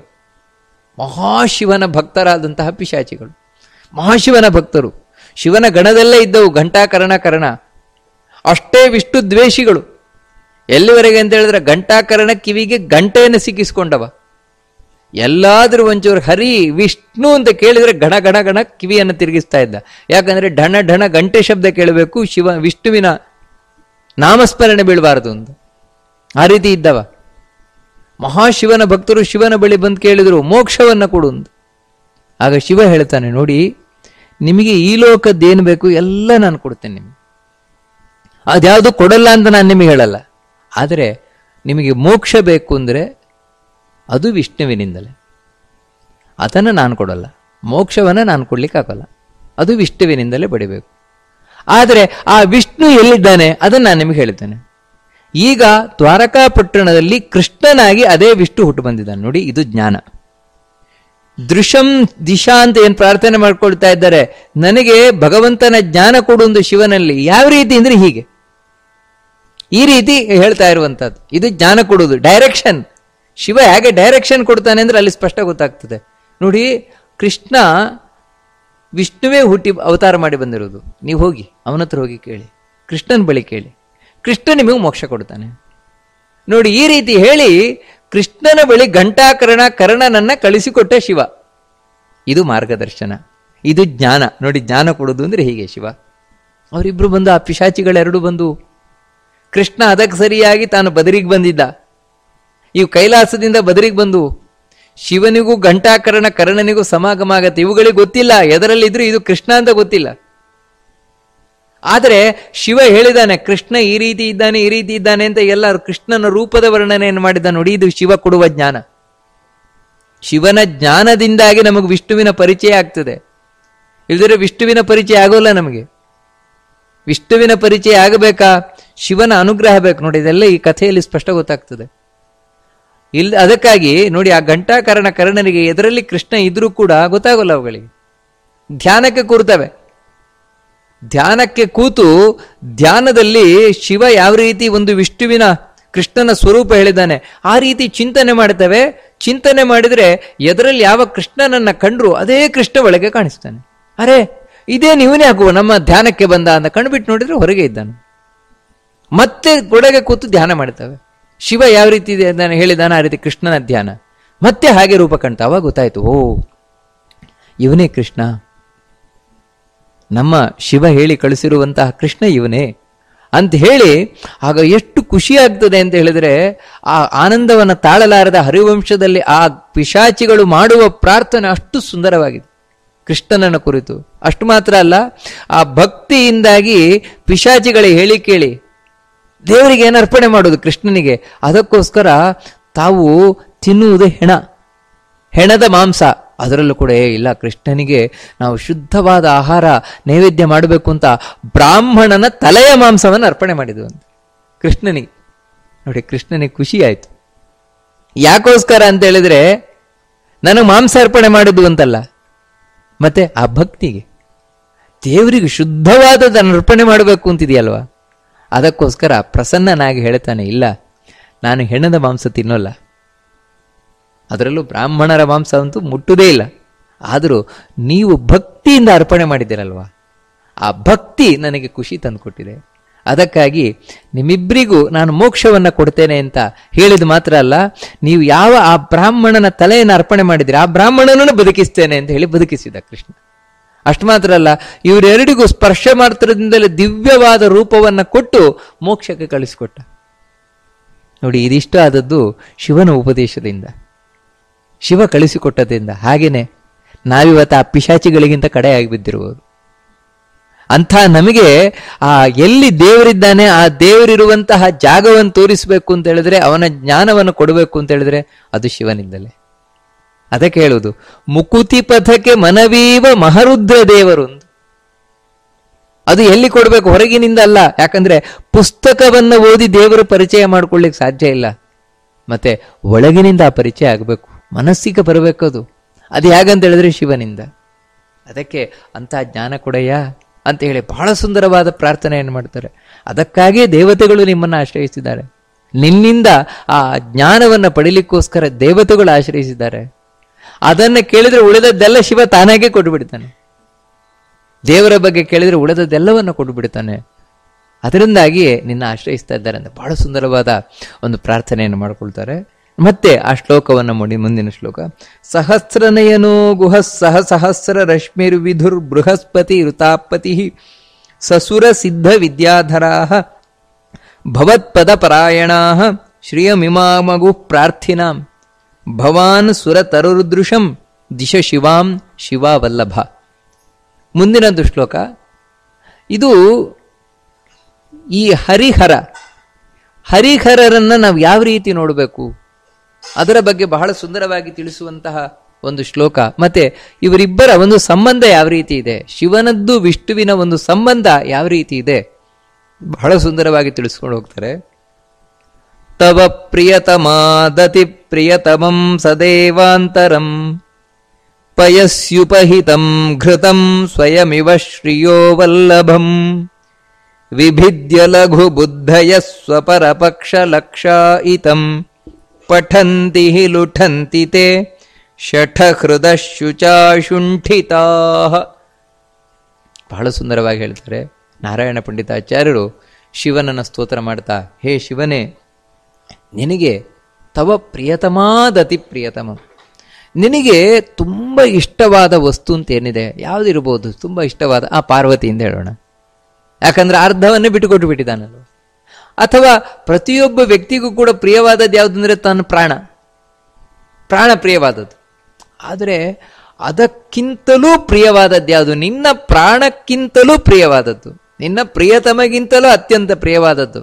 ಮಹಾಶಿವನ ಭಕ್ತರಾದಂತಹ ಪಿಶಾಚಿಗಳು ಮಹಾಶಿವನ ಭಕ್ತರು ಶಿವನ ಗಣದಲ್ಲೇ ಇದ್ದವು ಘಂಟಾಕರಣ ಕರ್ಣ ಅಷ್ಟೇ ವಿಷ್ಣು ದ್ವೇಷಿಗಳು ಎಲ್ಲಿವರೆಗೆ ಅಂತ ಹೇಳಿದ್ರೆ ಘಂಟಾಕರಣ ಕಿವಿಗೆ ಗಂಟೆಯನ್ನು ಸಿಕ್ಕಿಸ್ಕೊಂಡವ ಎಲ್ಲಾದ್ರೂ ಒಂಚೂರು ಹರಿ ವಿಷ್ಣು ಅಂತ ಕೇಳಿದ್ರೆ ಗಣ ಗಣ ಗಣ ಕಿವಿಯನ್ನು ತಿರುಗಿಸ್ತಾ ಇದ್ದ ಯಾಕಂದ್ರೆ ಢಣ ಢಣ ಗಂಟೆ ಶಬ್ದ ಕೇಳಬೇಕು ಶಿವ ವಿಷ್ಣುವಿನ ನಾಮಸ್ಮರಣೆ ಬೀಳಬಾರದು ಅಂತ ಆ ರೀತಿ ಇದ್ದವ ಮಹಾಶಿವನ ಭಕ್ತರು ಶಿವನ ಬಳಿ ಬಂದು ಕೇಳಿದ್ರು ಮೋಕ್ಷವನ್ನ ಕೊಡು ಅಂತ ಆಗ ಶಿವ ಹೇಳ್ತಾನೆ ನೋಡಿ ನಿಮಗೆ ಈ ಲೋಕದ್ದೇನು ಬೇಕು ಎಲ್ಲ ನಾನು ಕೊಡ್ತೇನೆ ನಿಮಗೆ ಅದ್ಯಾವುದು ಕೊಡಲ್ಲ ಅಂತ ನಾನು ನಿಮಗೆ ಹೇಳಲ್ಲ ಆದರೆ ನಿಮಗೆ ಮೋಕ್ಷ ಬೇಕು ಅಂದರೆ ಅದು ವಿಷ್ಣುವಿನಿಂದಲೇ ಅದನ್ನು ನಾನು ಕೊಡಲ್ಲ ಮೋಕ್ಷವನ್ನು ನಾನು ಕೊಡ್ಲಿಕ್ಕಾಗಲ್ಲ ಅದು ವಿಷ್ಣುವಿನಿಂದಲೇ ಪಡಿಬೇಕು ಆದರೆ ಆ ವಿಷ್ಣು ಎಲ್ಲಿದ್ದಾನೆ ಅದನ್ನು ನಾನು ನಿಮಗೆ ಹೇಳ್ತೇನೆ ಈಗ ದ್ವಾರಕಾಪಟ್ಟಣದಲ್ಲಿ ಕೃಷ್ಣನಾಗಿ ಅದೇ ವಿಷ್ಣು ಹುಟ್ಟು ಬಂದಿದ್ದಾನೆ ನೋಡಿ ಇದು ಜ್ಞಾನ ದೃಶಂ ದಿಶಾ ಅಂತ ಏನು ಪ್ರಾರ್ಥನೆ ಮಾಡ್ಕೊಳ್ತಾ ಇದ್ದಾರೆ ನನಗೆ ಭಗವಂತನ ಜ್ಞಾನ ಕೊಡು ಒಂದು ಶಿವನಲ್ಲಿ ಯಾವ ರೀತಿ ಅಂದ್ರೆ ಹೀಗೆ ಈ ರೀತಿ ಹೇಳ್ತಾ ಇರುವಂತದ್ದು ಇದು ಜ್ಞಾನ ಕೊಡುವುದು ಡೈರೆಕ್ಷನ್ ಶಿವ ಹೇಗೆ ಡೈರೆಕ್ಷನ್ ಕೊಡ್ತಾನೆ ಅಂದ್ರೆ ಅಲ್ಲಿ ಸ್ಪಷ್ಟ ಗೊತ್ತಾಗ್ತದೆ ನೋಡಿ ಕೃಷ್ಣ ವಿಷ್ಣುವೇ ಹುಟ್ಟಿ ಅವತಾರ ಮಾಡಿ ಬಂದಿರೋದು ನೀವು ಹೋಗಿ ಅವನ ಹತ್ರ ಹೋಗಿ ಕೇಳಿ ಕೃಷ್ಣನ ಬಳಿ ಕೇಳಿ ಕೃಷ್ಣ ನಿಮಗೆ ಮೋಕ್ಷ ಕೊಡ್ತಾನೆ ನೋಡಿ ಈ ರೀತಿ ಹೇಳಿ ಕೃಷ್ಣನ ಬಳಿ ಘಂಟಾಕರಣ ಕರ್ಣನನ್ನ ಕಳಿಸಿಕೊಟ್ಟ ಶಿವ ಇದು ಮಾರ್ಗದರ್ಶನ ಇದು ಜ್ಞಾನ ನೋಡಿ ಜ್ಞಾನ ಕೊಡೋದು ಅಂದ್ರೆ ಹೀಗೆ ಶಿವ ಅವರಿಬ್ರು ಬಂದು ಆ ಪಿಶಾಚಿಗಳೆರಡು ಬಂದು ಕೃಷ್ಣ ಅದಕ್ಕೆ ಸರಿಯಾಗಿ ತಾನು ಬದರಿಗೆ ಬಂದಿದ್ದ ಇವು ಕೈಲಾಸದಿಂದ ಬದರಿಗೆ ಬಂದು ಶಿವನಿಗೂ ಘಂಟಾಕರಣ ಕರ್ಣನಿಗೂ ಸಮಾಗಮ ಆಗತ್ತೆ ಇವುಗಳಿಗೆ ಗೊತ್ತಿಲ್ಲ ಎದರಲ್ಲಿದ್ರು ಇದು ಕೃಷ್ಣ ಅಂತ ಗೊತ್ತಿಲ್ಲ ಆದರೆ ಶಿವ ಹೇಳಿದಾನೆ ಕೃಷ್ಣ ಈ ರೀತಿ ಇದ್ದಾನೆ ಈ ರೀತಿ ಇದ್ದಾನೆ ಅಂತ ಎಲ್ಲ ಕೃಷ್ಣನ ರೂಪದ ವರ್ಣನೆಯನ್ನು ಮಾಡಿದ ನೋಡಿ ಇದು ಶಿವ ಕೊಡುವ ಜ್ಞಾನ ಶಿವನ ಜ್ಞಾನದಿಂದಾಗಿ ನಮಗೆ ವಿಷ್ಣುವಿನ ಪರಿಚಯ ಆಗ್ತದೆ ಇಲ್ದಿದ್ರೆ ವಿಷ್ಣುವಿನ ಪರಿಚಯ ಆಗೋಲ್ಲ ನಮಗೆ ವಿಷ್ಣುವಿನ ಪರಿಚಯ ಆಗಬೇಕಾ ಶಿವನ ಅನುಗ್ರಹ ಬೇಕು ನೋಡಿ ಇದೆಲ್ಲ ಈ ಕಥೆಯಲ್ಲಿ ಸ್ಪಷ್ಟ ಗೊತ್ತಾಗ್ತದೆ ಇಲ್ಲಿ ಅದಕ್ಕಾಗಿ ನೋಡಿ ಆ ಘಂಟಾಕರಣ ಕರ್ಣನಿಗೆ ಎದರಲ್ಲಿ ಕೃಷ್ಣ ಇದ್ರೂ ಕೂಡ ಗೊತ್ತಾಗೋಲ್ಲ ಅವುಗಳಿಗೆ ಧ್ಯಾನಕ್ಕೆ ಕೂರ್ತವೆ ಧ್ಯಾನಕ್ಕೆ ಕೂತು ಧ್ಯಾನದಲ್ಲಿ ಶಿವ ಯಾವ ರೀತಿ ಒಂದು ವಿಷ್ಣುವಿನ ಕೃಷ್ಣನ ಸ್ವರೂಪ ಹೇಳಿದ್ದಾನೆ ಆ ರೀತಿ ಚಿಂತನೆ ಮಾಡ್ತವೆ ಚಿಂತನೆ ಮಾಡಿದ್ರೆ ಎದರಲ್ಲಿ ಯಾವ ಕೃಷ್ಣನನ್ನ ಕಂಡ್ರು ಅದೇ ಕೃಷ್ಣ ಒಳಗೆ ಕಾಣಿಸ್ತಾನೆ ಅರೆ ಇದೇ ನೀವನೇ ಹಾಕುವ ನಮ್ಮ ಧ್ಯಾನಕ್ಕೆ ಬಂದ ಅಂತ ಕಂಡುಬಿಟ್ಟು ನೋಡಿದ್ರೆ ಹೊರಗೆ ಇದ್ದಾನೆ ಮತ್ತೆ ಗೊಡಗೆ ಕೂತು ಧ್ಯಾನ ಮಾಡ್ತವೆ ಶಿವ ಯಾವ ರೀತಿ ಇದೆ ಅಂತ ಹೇಳಿದಾನ ಆ ರೀತಿ ಕೃಷ್ಣನ ಧ್ಯಾನ ಮತ್ತೆ ಹಾಗೆ ರೂಪ ಕಾಣ್ತ ಅವಾಗ ಗೊತ್ತಾಯ್ತು ಓ ಇವನೇ ಕೃಷ್ಣ ನಮ್ಮ ಶಿವ ಹೇಳಿ ಕಳಿಸಿರುವಂತಹ ಕೃಷ್ಣ ಇವನೇ ಅಂತ ಹೇಳಿ ಆಗ ಎಷ್ಟು ಖುಷಿ ಆಗ್ತದೆ ಅಂತ ಹೇಳಿದ್ರೆ ಆ ಆನಂದವನ್ನು ತಾಳಲಾರದ ಹರಿವಂಶದಲ್ಲಿ ಆ ಪಿಶಾಚಿಗಳು ಮಾಡುವ ಪ್ರಾರ್ಥನೆ ಅಷ್ಟು ಸುಂದರವಾಗಿದೆ ಕೃಷ್ಣನನ್ನ ಕುರಿತು ಅಷ್ಟು ಮಾತ್ರ ಅಲ್ಲ ಆ ಭಕ್ತಿಯಿಂದಾಗಿ ಪಿಶಾಚಿಗಳ ಹೇಳಿ ಕೇಳಿ ದೇವರಿಗೆ ಏನು ಅರ್ಪಣೆ ಮಾಡೋದು ಕೃಷ್ಣನಿಗೆ ಅದಕ್ಕೋಸ್ಕರ ತಾವು ತಿನ್ನುವುದು ಹೆಣ ಹೆಣದ ಮಾಂಸ ಅದರಲ್ಲೂ ಕೂಡ ಏ ಇಲ್ಲ ಕೃಷ್ಣನಿಗೆ ನಾವು ಶುದ್ಧವಾದ ಆಹಾರ ನೈವೇದ್ಯ ಮಾಡಬೇಕು ಅಂತ ಬ್ರಾಹ್ಮಣನ ತಲೆಯ ಮಾಂಸವನ್ನು ಅರ್ಪಣೆ ಮಾಡಿದ್ವು ಅಂತ ಕೃಷ್ಣನಿಗೆ ನೋಡಿ ಕೃಷ್ಣನಿಗೆ ಖುಷಿ ಆಯ್ತು ಯಾಕೋಸ್ಕರ ಅಂತ ಹೇಳಿದ್ರೆ ನನಗೆ ಮಾಂಸ ಅರ್ಪಣೆ ಮಾಡಿದ್ದು ಅಂತಲ್ಲ ಮತ್ತೆ ಆ ಭಕ್ತಿಗೆ ದೇವರಿಗೆ ಶುದ್ಧವಾದದನ್ನು ಅರ್ಪಣೆ ಮಾಡಬೇಕು ಅಂತಿದೆಯಲ್ವಾ ಅದಕ್ಕೋಸ್ಕರ ಪ್ರಸನ್ನನಾಗಿ ಹೇಳ್ತಾನೆ ಇಲ್ಲ ನಾನು ಹೆಣ್ಣದ ಮಾಂಸ ತಿನ್ನೋಲ್ಲ ಅದರಲ್ಲೂ ಬ್ರಾಹ್ಮಣರ ಮಾಂಸ ಅಂತೂ ಮುಟ್ಟುವುದೇ ಇಲ್ಲ ಆದರೂ ನೀವು ಭಕ್ತಿಯಿಂದ ಅರ್ಪಣೆ ಮಾಡಿದ್ದೀರಲ್ವಾ ಆ ಭಕ್ತಿ ನನಗೆ ಖುಷಿ ತಂದುಕೊಟ್ಟಿದೆ ಅದಕ್ಕಾಗಿ ನಿಮ್ಮಿಬ್ಬರಿಗೂ ನಾನು ಮೋಕ್ಷವನ್ನು ಕೊಡ್ತೇನೆ ಅಂತ ಹೇಳಿದ ಮಾತ್ರ ಅಲ್ಲ ನೀವು ಯಾವ ಆ ಬ್ರಾಹ್ಮಣನ ತಲೆಯನ್ನು ಅರ್ಪಣೆ ಮಾಡಿದ್ದೀರಿ ಆ ಬ್ರಾಹ್ಮಣನನ್ನು ಬದುಕಿಸ್ತೇನೆ ಅಂತ ಹೇಳಿ ಬದುಕಿಸಿದ ಕೃಷ್ಣ ಅಷ್ಟು ಮಾತ್ರ ಅಲ್ಲ ಇವರೆರಡಿಗೂ ಸ್ಪರ್ಶ ಮಾತ್ರದಿಂದಲೇ ದಿವ್ಯವಾದ ರೂಪವನ್ನು ಕೊಟ್ಟು ಮೋಕ್ಷಕ್ಕೆ ಕಳಿಸಿಕೊಟ್ಟ ನೋಡಿ ಇದಿಷ್ಟು ಆದದ್ದು ಶಿವನ ಉಪದೇಶದಿಂದ ಶಿವ ಕಳಿಸಿಕೊಟ್ಟದಿಂದ ಹಾಗೇನೆ ನಾವಿವತ್ತು ಆ ಪಿಶಾಚಿಗಳಿಗಿಂತ ಕಡೆಯಾಗಿ ಬಿದ್ದಿರುವುದು ಅಂಥ ನಮಗೆ ಆ ಎಲ್ಲಿ ದೇವರಿದ್ದಾನೆ ಆ ದೇವರಿರುವಂತಹ ಜಾಗವನ್ನು ತೋರಿಸಬೇಕು ಅಂತ ಹೇಳಿದ್ರೆ ಅವನ ಜ್ಞಾನವನ್ನು ಕೊಡಬೇಕು ಅಂತ ಹೇಳಿದ್ರೆ ಅದು ಶಿವನಿಂದಲೇ ಅದಕ್ಕೆ ಹೇಳುವುದು ಮುಕುತಿ ಪಥಕ್ಕೆ ಮನವೀವ ಮಹರುದ್ರ ದೇವರು ಅಂತ. ಅದು ಎಲ್ಲಿ ಕೊಡಬೇಕು ಹೊರಗಿನಿಂದ ಅಲ್ಲ ಯಾಕಂದ್ರೆ ಪುಸ್ತಕವನ್ನು ಓದಿ ದೇವರ ಪರಿಚಯ ಮಾಡ್ಕೊಳ್ಳಿಕ್ಕೆ ಸಾಧ್ಯ ಇಲ್ಲ ಮತ್ತೆ ಒಳಗಿನಿಂದ ಆ ಪರಿಚಯ ಆಗಬೇಕು ಮನಸ್ಸಿಗೆ ಬರಬೇಕು ಅದು ಅದು ಹೇಗಂತ ಹೇಳಿದ್ರೆ ಶಿವನಿಂದ ಅದಕ್ಕೆ ಅಂತ ಜ್ಞಾನ ಕೊಡಯ್ಯ ಅಂತ ಹೇಳಿ ಬಹಳ ಸುಂದರವಾದ ಪ್ರಾರ್ಥನೆಯನ್ನು ಮಾಡ್ತಾರೆ ಅದಕ್ಕಾಗಿಯೇ ದೇವತೆಗಳು ನಿಮ್ಮನ್ನು ಆಶ್ರಯಿಸಿದ್ದಾರೆ ನಿನ್ನಿಂದ ಆ ಜ್ಞಾನವನ್ನು ಪಡಿಲಿಕ್ಕೋಸ್ಕರ ದೇವತೆಗಳು ಆಶ್ರಯಿಸಿದ್ದಾರೆ ಅದನ್ನು ಕೇಳಿದ್ರೆ ಉಳಿದದ್ದೆಲ್ಲ ಶಿವ ತಾನಾಗೆ ಕೊಟ್ಟುಬಿಡ್ತಾನೆ ದೇವರ ಬಗ್ಗೆ ಕೇಳಿದ್ರೆ ಉಳಿದದ್ದೆಲ್ಲವನ್ನು ಕೊಟ್ಟುಬಿಡ್ತಾನೆ ಅದರಿಂದಾಗಿಯೇ ನಿನ್ನ ಆಶ್ರಯಿಸ್ತಾ ಇದ್ದಾರೆ ಅಂತ ಬಹಳ ಸುಂದರವಾದ ಒಂದು ಪ್ರಾರ್ಥನೆಯನ್ನು ಮಾಡ್ಕೊಳ್ತಾರೆ ಮತ್ತೆ ಆ ಶ್ಲೋಕವನ್ನು ಮುಡಿ ಮುಂದಿನ ಶ್ಲೋಕ ಸಹಸ್ರನಯನೋ ಗುಹ ಸಹ ಸಹಸ್ರ ರಶ್ಮಿರ್ ವಿಧುರ್ ಬೃಹಸ್ಪತಿ ಋತಾಪತಿ ಸಸುರ ಸಿದ್ಧ ವಿದ್ಯಾಧರಾ ಭವತ್ಪದ ಪರಾಯಣಾ ಶ್ರಿಯಮಿಮಾಮಗು ಪ್ರಾರ್ಥಿನಾಂ ಭವಾನ್ ಸುರತರುದೃಶಂ ದಿಶ ಶಿವಾಂ ಶಿವಾವಲ್ಲಭ ಮುಂದಿನದ್ದು ಶ್ಲೋಕ ಇದು ಈ ಹರಿಹರ ಹರಿಹರರನ್ನ ನಾವು ಯಾವ ರೀತಿ ನೋಡಬೇಕು ಅದರ ಬಗ್ಗೆ ಬಹಳ ಸುಂದರವಾಗಿ ತಿಳಿಸುವಂತಹ ಒಂದು ಶ್ಲೋಕ ಮತ್ತೆ ಇವರಿಬ್ಬರ ಒಂದು ಸಂಬಂಧ ಯಾವ ರೀತಿ ಇದೆ ಶಿವನದ್ದು ವಿಷ್ಣುವಿನ ಒಂದು ಸಂಬಂಧ ಯಾವ ರೀತಿ ಇದೆ ಬಹಳ ಸುಂದರವಾಗಿ ತಿಳಿಸ್ಕೊಂಡು ಹೋಗ್ತಾರೆ ತವ ಪ್ರಿಯತಮಾದತಿ ಪ್ರಿಯತಮಂ ಸದೇವಾಂತರಂ ಪಯಸ್ಯುಪಹಿತಂ ಘೃತಂ ಸ್ವಯಮಿವ ಶ್ರಿಯೋ ವಲ್ಲಭಂ ವಿಭಿದ್ಯ ಲಘು ಬುದ್ಧಯ ಸ್ವಪರಪಕ್ಷ ಲಕ್ಷಾಯಿತಂ ಪಠಂತಿ ಹಿ ಲುಠಂತಿ ತೇ ಶಠಹೃದ ಶುಚಾಶುಂಠಿತಾ ಬಹಳ ಸುಂದರವಾಗಿ ಹೇಳ್ತಾರೆ ನಾರಾಯಣ ಪಂಡಿತಾಚಾರ್ಯರು ಶಿವನನ್ನ ಸ್ತೋತ್ರ ಮಾಡ್ತಾ ಹೇ ಶಿವನೇ ನಿನಗೆ ತವ ಪ್ರಿಯತಮಾದತಿ ಪ್ರಿಯತಮ ನಿನಗೆ ತುಂಬ ಇಷ್ಟವಾದ ವಸ್ತು ಅಂತ ಏನಿದೆ ಯಾವುದಿರ್ಬೋದು ತುಂಬ ಇಷ್ಟವಾದ ಆ ಪಾರ್ವತಿಯಿಂದ ಹೇಳೋಣ ಯಾಕಂದ್ರೆ ಅರ್ಧವನ್ನೇ ಬಿಟ್ಟುಕೊಟ್ಟು ಬಿಟ್ಟಿದ್ದಾನಲ್ವ ಅಥವಾ ಪ್ರತಿಯೊಬ್ಬ ವ್ಯಕ್ತಿಗೂ ಕೂಡ ಪ್ರಿಯವಾದದ್ದು ಯಾವುದಂದ್ರೆ ತನ್ನ ಪ್ರಾಣ ಪ್ರಾಣ ಪ್ರಿಯವಾದದ್ದು ಆದರೆ ಅದಕ್ಕಿಂತಲೂ ಪ್ರಿಯವಾದದ್ದು ಯಾವುದು ನಿನ್ನ ಪ್ರಾಣಕ್ಕಿಂತಲೂ ಪ್ರಿಯವಾದದ್ದು ನಿನ್ನ ಪ್ರಿಯತಮಗಿಂತಲೂ ಅತ್ಯಂತ ಪ್ರಿಯವಾದದ್ದು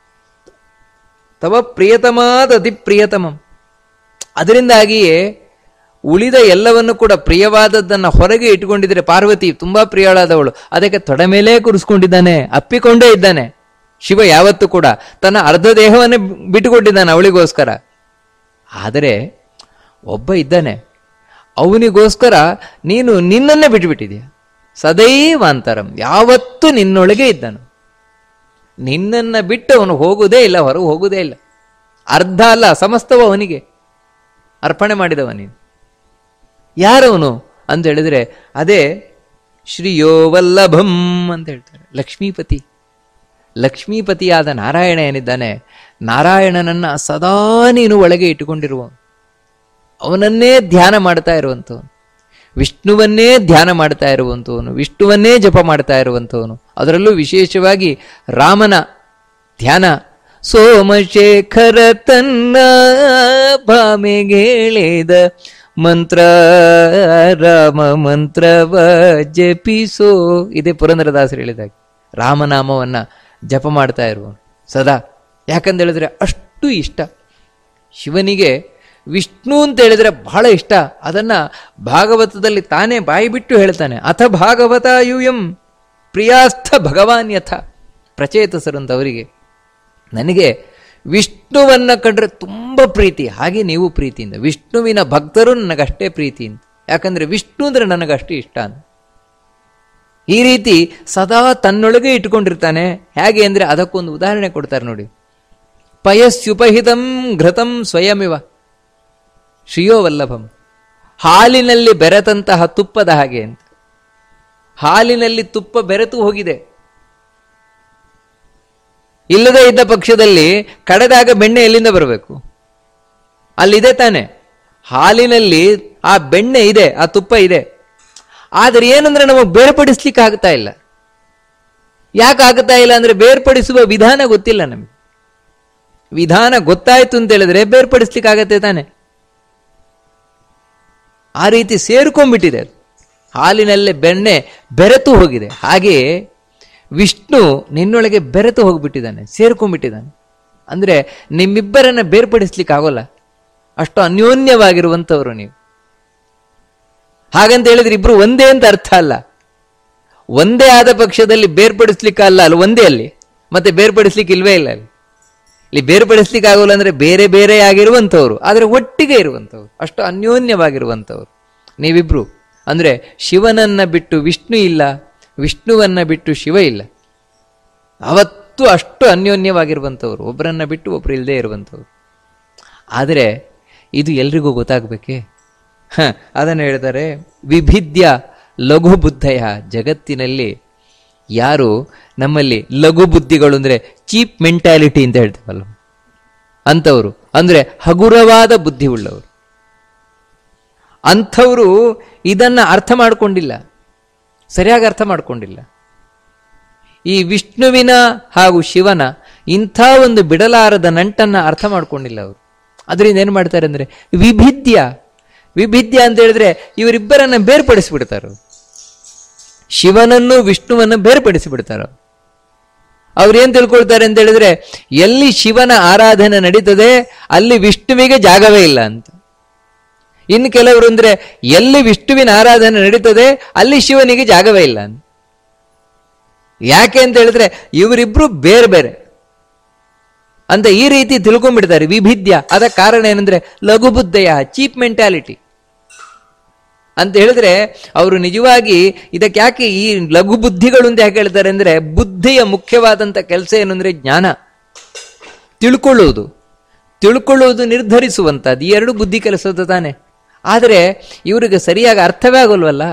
ತವ ಪ್ರಿಯತಮಾದ ಅತಿ ಪ್ರಿಯತಮಂ ಅದರಿಂದಾಗಿಯೇ ಉಳಿದ ಎಲ್ಲವನ್ನು ಕೂಡ ಪ್ರಿಯವಾದದ್ದನ್ನು ಹೊರಗೆ ಇಟ್ಕೊಂಡಿದ್ರೆ ಪಾರ್ವತಿ ತುಂಬಾ ಪ್ರಿಯಳಾದವಳು ಅದಕ್ಕೆ ತೊಡೆ ಮೇಲೆ ಕೂರಿಸ್ಕೊಂಡಿದ್ದಾನೆ ಅಪ್ಪಿಕೊಂಡೇ ಇದ್ದಾನೆ ಶಿವ ಯಾವತ್ತೂ ಕೂಡ ತನ್ನ ಅರ್ಧ ದೇಹವನ್ನೇ ಬಿಟ್ಟುಕೊಟ್ಟಿದ್ದಾನೆ ಅವಳಿಗೋಸ್ಕರ ಆದರೆ ಒಬ್ಬ ಇದ್ದಾನೆ ಅವನಿಗೋಸ್ಕರ ನೀನು ನಿನ್ನನ್ನೇ ಬಿಟ್ಟುಬಿಟ್ಟಿದೆಯಾ ಸದೈವಾಂತರಂ ಯಾವತ್ತೂ ನಿನ್ನೊಳಗೆ ಇದ್ದನು ನಿನ್ನನ್ನು ಬಿಟ್ಟು ಅವನು ಹೋಗುವುದೇ ಇಲ್ಲ ಹೊರಗೆ ಹೋಗುವುದೇ ಇಲ್ಲ ಅರ್ಧ ಅಲ್ಲ ಸಮಸ್ತವ ಅವನಿಗೆ ಅರ್ಪಣೆ ಮಾಡಿದವ ನೀನು ಯಾರವನು ಅಂತ ಹೇಳಿದ್ರೆ ಅದೇ ಶ್ರೀಯೋ ವಲ್ಲಭಂ ಅಂತ ಹೇಳ್ತಾರೆ ಲಕ್ಷ್ಮೀಪತಿ ಲಕ್ಷ್ಮೀಪತಿಯಾದ ನಾರಾಯಣ ಏನಿದ್ದಾನೆ ನಾರಾಯಣನನ್ನ ಸದಾ ನೀನು ಒಳಗೆ ಇಟ್ಟುಕೊಂಡಿರುವ ಅವನನ್ನೇ ಧ್ಯಾನ ಮಾಡ್ತಾ ಇರುವಂಥವನು ವಿಷ್ಣುವನ್ನೇ ಧ್ಯಾನ ಮಾಡ್ತಾ ಇರುವಂಥವನು ವಿಷ್ಣುವನ್ನೇ ಜಪ ಮಾಡ್ತಾ ಇರುವಂಥವನು ಅದರಲ್ಲೂ ವಿಶೇಷವಾಗಿ ರಾಮನ ಧ್ಯಾನ ಸೋಮಶೇಖರ ತನ್ನ ಭಾಮೆಗೇಳಿದ ಮಂತ್ರ ರಾಮ ಮಂತ್ರವ ಜಪಿಸೋ ಇದೇ ಪುರಂದರದಾಸರು ಹೇಳಿದಾಗ ರಾಮನಾಮವನ್ನ ಜಪ ಮಾಡ್ತಾ ಇರುವನು ಸದಾ ಯಾಕಂತ ಹೇಳಿದ್ರೆ ಅಷ್ಟು ಇಷ್ಟ ಶಿವನಿಗೆ ವಿಷ್ಣು ಅಂತ ಹೇಳಿದ್ರೆ ಬಹಳ ಇಷ್ಟ ಅದನ್ನ ಭಾಗವತದಲ್ಲಿ ತಾನೇ ಬಾಯಿ ಬಿಟ್ಟು ಹೇಳ್ತಾನೆ ಅಥ ಭಾಗವತ ಯೂಯಂ ಪ್ರಿಯಾಸ್ಥ ಭಗವಾನ್ ಯಥ ಪ್ರಚೇತಸರಂತವರಿಗೆ ನನಗೆ ವಿಷ್ಣುವನ್ನ ಕಂಡ್ರೆ ತುಂಬ ಪ್ರೀತಿ ಹಾಗೆ ನೀವು ಪ್ರೀತಿಯಿಂದ ವಿಷ್ಣುವಿನ ಭಕ್ತರು ನನಗಷ್ಟೇ ಪ್ರೀತಿ ಅಂತ ಯಾಕಂದ್ರೆ ವಿಷ್ಣು ಅಂದ್ರೆ ನನಗಷ್ಟೇ ಇಷ್ಟ ಅಂತ ಈ ರೀತಿ ಸದಾ ತನ್ನೊಳಗೆ ಇಟ್ಕೊಂಡಿರ್ತಾನೆ ಹೇಗೆ ಅಂದ್ರೆ ಅದಕ್ಕೊಂದು ಉದಾಹರಣೆ ಕೊಡ್ತಾರೆ ನೋಡಿ ಪಯಸ್ಯುಪಹಿತಂ ಘೃತಂ ಸ್ವಯಮಿವ ಶ್ರಿಯೋ ವಲ್ಲಭಂ ಹಾಲಿನಲ್ಲಿ ಬೆರೆತಂತಹ ತುಪ್ಪದ ಹಾಗೆ ಅಂತ ಹಾಲಿನಲ್ಲಿ ತುಪ್ಪ ಬೆರೆತು ಹೋಗಿದೆ ಇಲ್ಲದೇ ಇದ್ದ ಪಕ್ಷದಲ್ಲಿ ಕಡೆದಾಗ ಬೆಣ್ಣೆ ಎಲ್ಲಿಂದ ಬರಬೇಕು ಅಲ್ಲಿದೆ ತಾನೆ ಹಾಲಿನಲ್ಲಿ ಆ ಬೆಣ್ಣೆ ಇದೆ ಆ ತುಪ್ಪ ಇದೆ ಆದರೆ ಏನಂದ್ರೆ ನಮಗೆ ಬೇರ್ಪಡಿಸ್ಲಿಕ್ಕೆ ಆಗ್ತಾ ಇಲ್ಲ ಯಾಕೆ ಆಗ್ತಾ ಇಲ್ಲ ಅಂದ್ರೆ ಬೇರ್ಪಡಿಸುವ ವಿಧಾನ ಗೊತ್ತಿಲ್ಲ ನಮಗೆ ವಿಧಾನ ಗೊತ್ತಾಯ್ತು ಅಂತ ಹೇಳಿದ್ರೆ ಬೇರ್ಪಡಿಸ್ಲಿಕ್ಕೆ ಆಗತ್ತೆ ತಾನೆ ಆ ರೀತಿ ಸೇರ್ಕೊಂಡ್ಬಿಟ್ಟಿದೆ ಅದು ಹಾಲಿನಲ್ಲೇ ಬೆಣ್ಣೆ ಬೆರೆತು ಹೋಗಿದೆ ಹಾಗೆಯೇ ವಿಷ್ಣು ನಿನ್ನೊಳಗೆ ಬೆರೆತು ಹೋಗ್ಬಿಟ್ಟಿದ್ದಾನೆ ಸೇರ್ಕೊಂಡ್ಬಿಟ್ಟಿದ್ದಾನೆ ಅಂದ್ರೆ ನಿಮ್ಮಿಬ್ಬರನ್ನ ಬೇರ್ಪಡಿಸ್ಲಿಕ್ಕೆ ಆಗೋಲ್ಲ ಅಷ್ಟು ಅನ್ಯೋನ್ಯವಾಗಿರುವಂಥವ್ರು ನೀವು ಹಾಗಂತ ಹೇಳಿದ್ರೆ ಇಬ್ರು ಒಂದೇ ಅಂತ ಅರ್ಥ ಅಲ್ಲ ಒಂದೇ ಆದ ಪಕ್ಷದಲ್ಲಿ ಬೇರ್ಪಡಿಸ್ಲಿಕ್ಕೆ ಅಲ್ಲ ಅಲ್ಲ ಒಂದೇ ಅಲ್ಲಿ ಮತ್ತೆ ಬೇರ್ಪಡಿಸ್ಲಿಕ್ಕೆ ಇಲ್ವೇ ಇಲ್ಲ ಅಲ್ಲಿ ಇಲ್ಲಿ ಬೇರ್ಪಡಿಸ್ಲಿಕ್ಕೆ ಆಗೋಲ್ಲ ಅಂದ್ರೆ ಬೇರೆ ಬೇರೆ ಆಗಿರುವಂಥವ್ರು ಆದರೆ ಒಟ್ಟಿಗೆ ಇರುವಂಥವ್ರು ಅಷ್ಟು ಅನ್ಯೋನ್ಯವಾಗಿರುವಂಥವ್ರು ನೀವಿಬ್ರು ಅಂದ್ರೆ ಶಿವನನ್ನ ಬಿಟ್ಟು ವಿಷ್ಣು ಇಲ್ಲ ವಿಷ್ಣುವನ್ನ ಬಿಟ್ಟು ಶಿವ ಇಲ್ಲ ಅವತ್ತು ಅಷ್ಟು ಅನ್ಯೋನ್ಯವಾಗಿರುವಂಥವ್ರು ಒಬ್ಬರನ್ನ ಬಿಟ್ಟು ಒಬ್ರು ಇಲ್ಲದೆ ಇರುವಂಥವ್ರು ಆದರೆ ಇದು ಎಲ್ರಿಗೂ ಗೊತ್ತಾಗಬೇಕೇ ಹ ಅದನ್ನು ಹೇಳ್ತಾರೆ ವಿಭಿದ್ಯ ಲಘು ಬುದ್ಧಯ ಜಗತ್ತಿನಲ್ಲಿ ಯಾರು ನಮ್ಮಲ್ಲಿ ಲಘು ಬುದ್ಧಿಗಳು ಅಂದರೆ ಚೀಪ್ ಮೆಂಟ್ಯಾಲಿಟಿ ಅಂತ ಹೇಳ್ತೀವಲ್ಲ ಅಂಥವ್ರು ಅಂದರೆ ಹಗುರವಾದ ಬುದ್ಧಿ ಉಳ್ಳವರು ಅಂಥವರು ಇದನ್ನ ಅರ್ಥ ಮಾಡಿಕೊಂಡಿಲ್ಲ ಸರಿಯಾಗಿ ಅರ್ಥ ಮಾಡಿಕೊಂಡಿಲ್ಲ ಈ ವಿಷ್ಣುವಿನ ಹಾಗೂ ಶಿವನ ಇಂಥ ಒಂದು ಬಿಡಲಾರದ ನಂಟನ್ನ ಅರ್ಥ ಮಾಡ್ಕೊಂಡಿಲ್ಲ ಅವರು ಅದರಿಂದ ಏನು ಮಾಡ್ತಾರೆ ಅಂದ್ರೆ ವಿಭಿದ್ಯ ವಿಭಿದ್ಯ ಅಂತ ಹೇಳಿದ್ರೆ ಇವರಿಬ್ಬರನ್ನ ಬೇರ್ಪಡಿಸಿಬಿಡ್ತಾರೆ ಅವ್ರು. ಶಿವನನ್ನು ವಿಷ್ಣುವನ್ನು ಬೇರ್ಪಡಿಸಿಬಿಡ್ತಾರೆ ಅವ್ರು. ಅವ್ರು ಏನ್ ತಿಳ್ಕೊಳ್ತಾರೆ ಅಂತ ಹೇಳಿದ್ರೆ ಎಲ್ಲಿ ಶಿವನ ಆರಾಧನೆ ನಡೀತದೆ ಅಲ್ಲಿ ವಿಷ್ಣುವಿಗೆ ಜಾಗವೇ ಇಲ್ಲ ಅಂತ ಇನ್ನು ಕೆಲವರು ಅಂದ್ರೆ ಎಲ್ಲಿ ವಿಷ್ಣುವಿನ ಆರಾಧನೆ ನಡೀತದೆ ಅಲ್ಲಿ ಶಿವನಿಗೆ ಜಾಗವೇ ಇಲ್ಲ ಅಂತ ಯಾಕೆ ಅಂತ ಹೇಳಿದ್ರೆ ಇವರಿಬ್ರು ಬೇರೆ ಬೇರೆ ಅಂತ ಈ ರೀತಿ ತಿಳ್ಕೊಂಡ್ಬಿಡ್ತಾರೆ ವಿಭಿದ್ಯ ಅದ ಕಾರಣ ಏನಂದ್ರೆ ಲಘು ಬುದ್ಧಯ ಚೀಪ್ ಮೆಂಟ್ಯಾಲಿಟಿ ಅಂತ ಹೇಳಿದ್ರೆ ಅವರು ನಿಜವಾಗಿ ಇದಕ್ಕೆ ಯಾಕೆ ಈ ಲಘು ಬುದ್ಧಿಗಳು ಅಂತ ಯಾಕೆ ಹೇಳ್ತಾರೆ ಅಂದ್ರೆ ಬುದ್ಧಿಯ ಮುಖ್ಯವಾದಂತ ಕೆಲಸ ಏನು ಅಂದ್ರೆ ಜ್ಞಾನ ತಿಳ್ಕೊಳ್ಳುವುದು ತಿಳ್ಕೊಳ್ಳುವುದು ನಿರ್ಧರಿಸುವಂತದ್ದು ಈ ಎರಡು ಬುದ್ಧಿ ಕೆಲಸದ ತಾನೆ ಆದರೆ ಇವರಿಗೆ ಸರಿಯಾಗಿ ಅರ್ಥವೇ ಆಗೋಲ್ವಲ್ಲ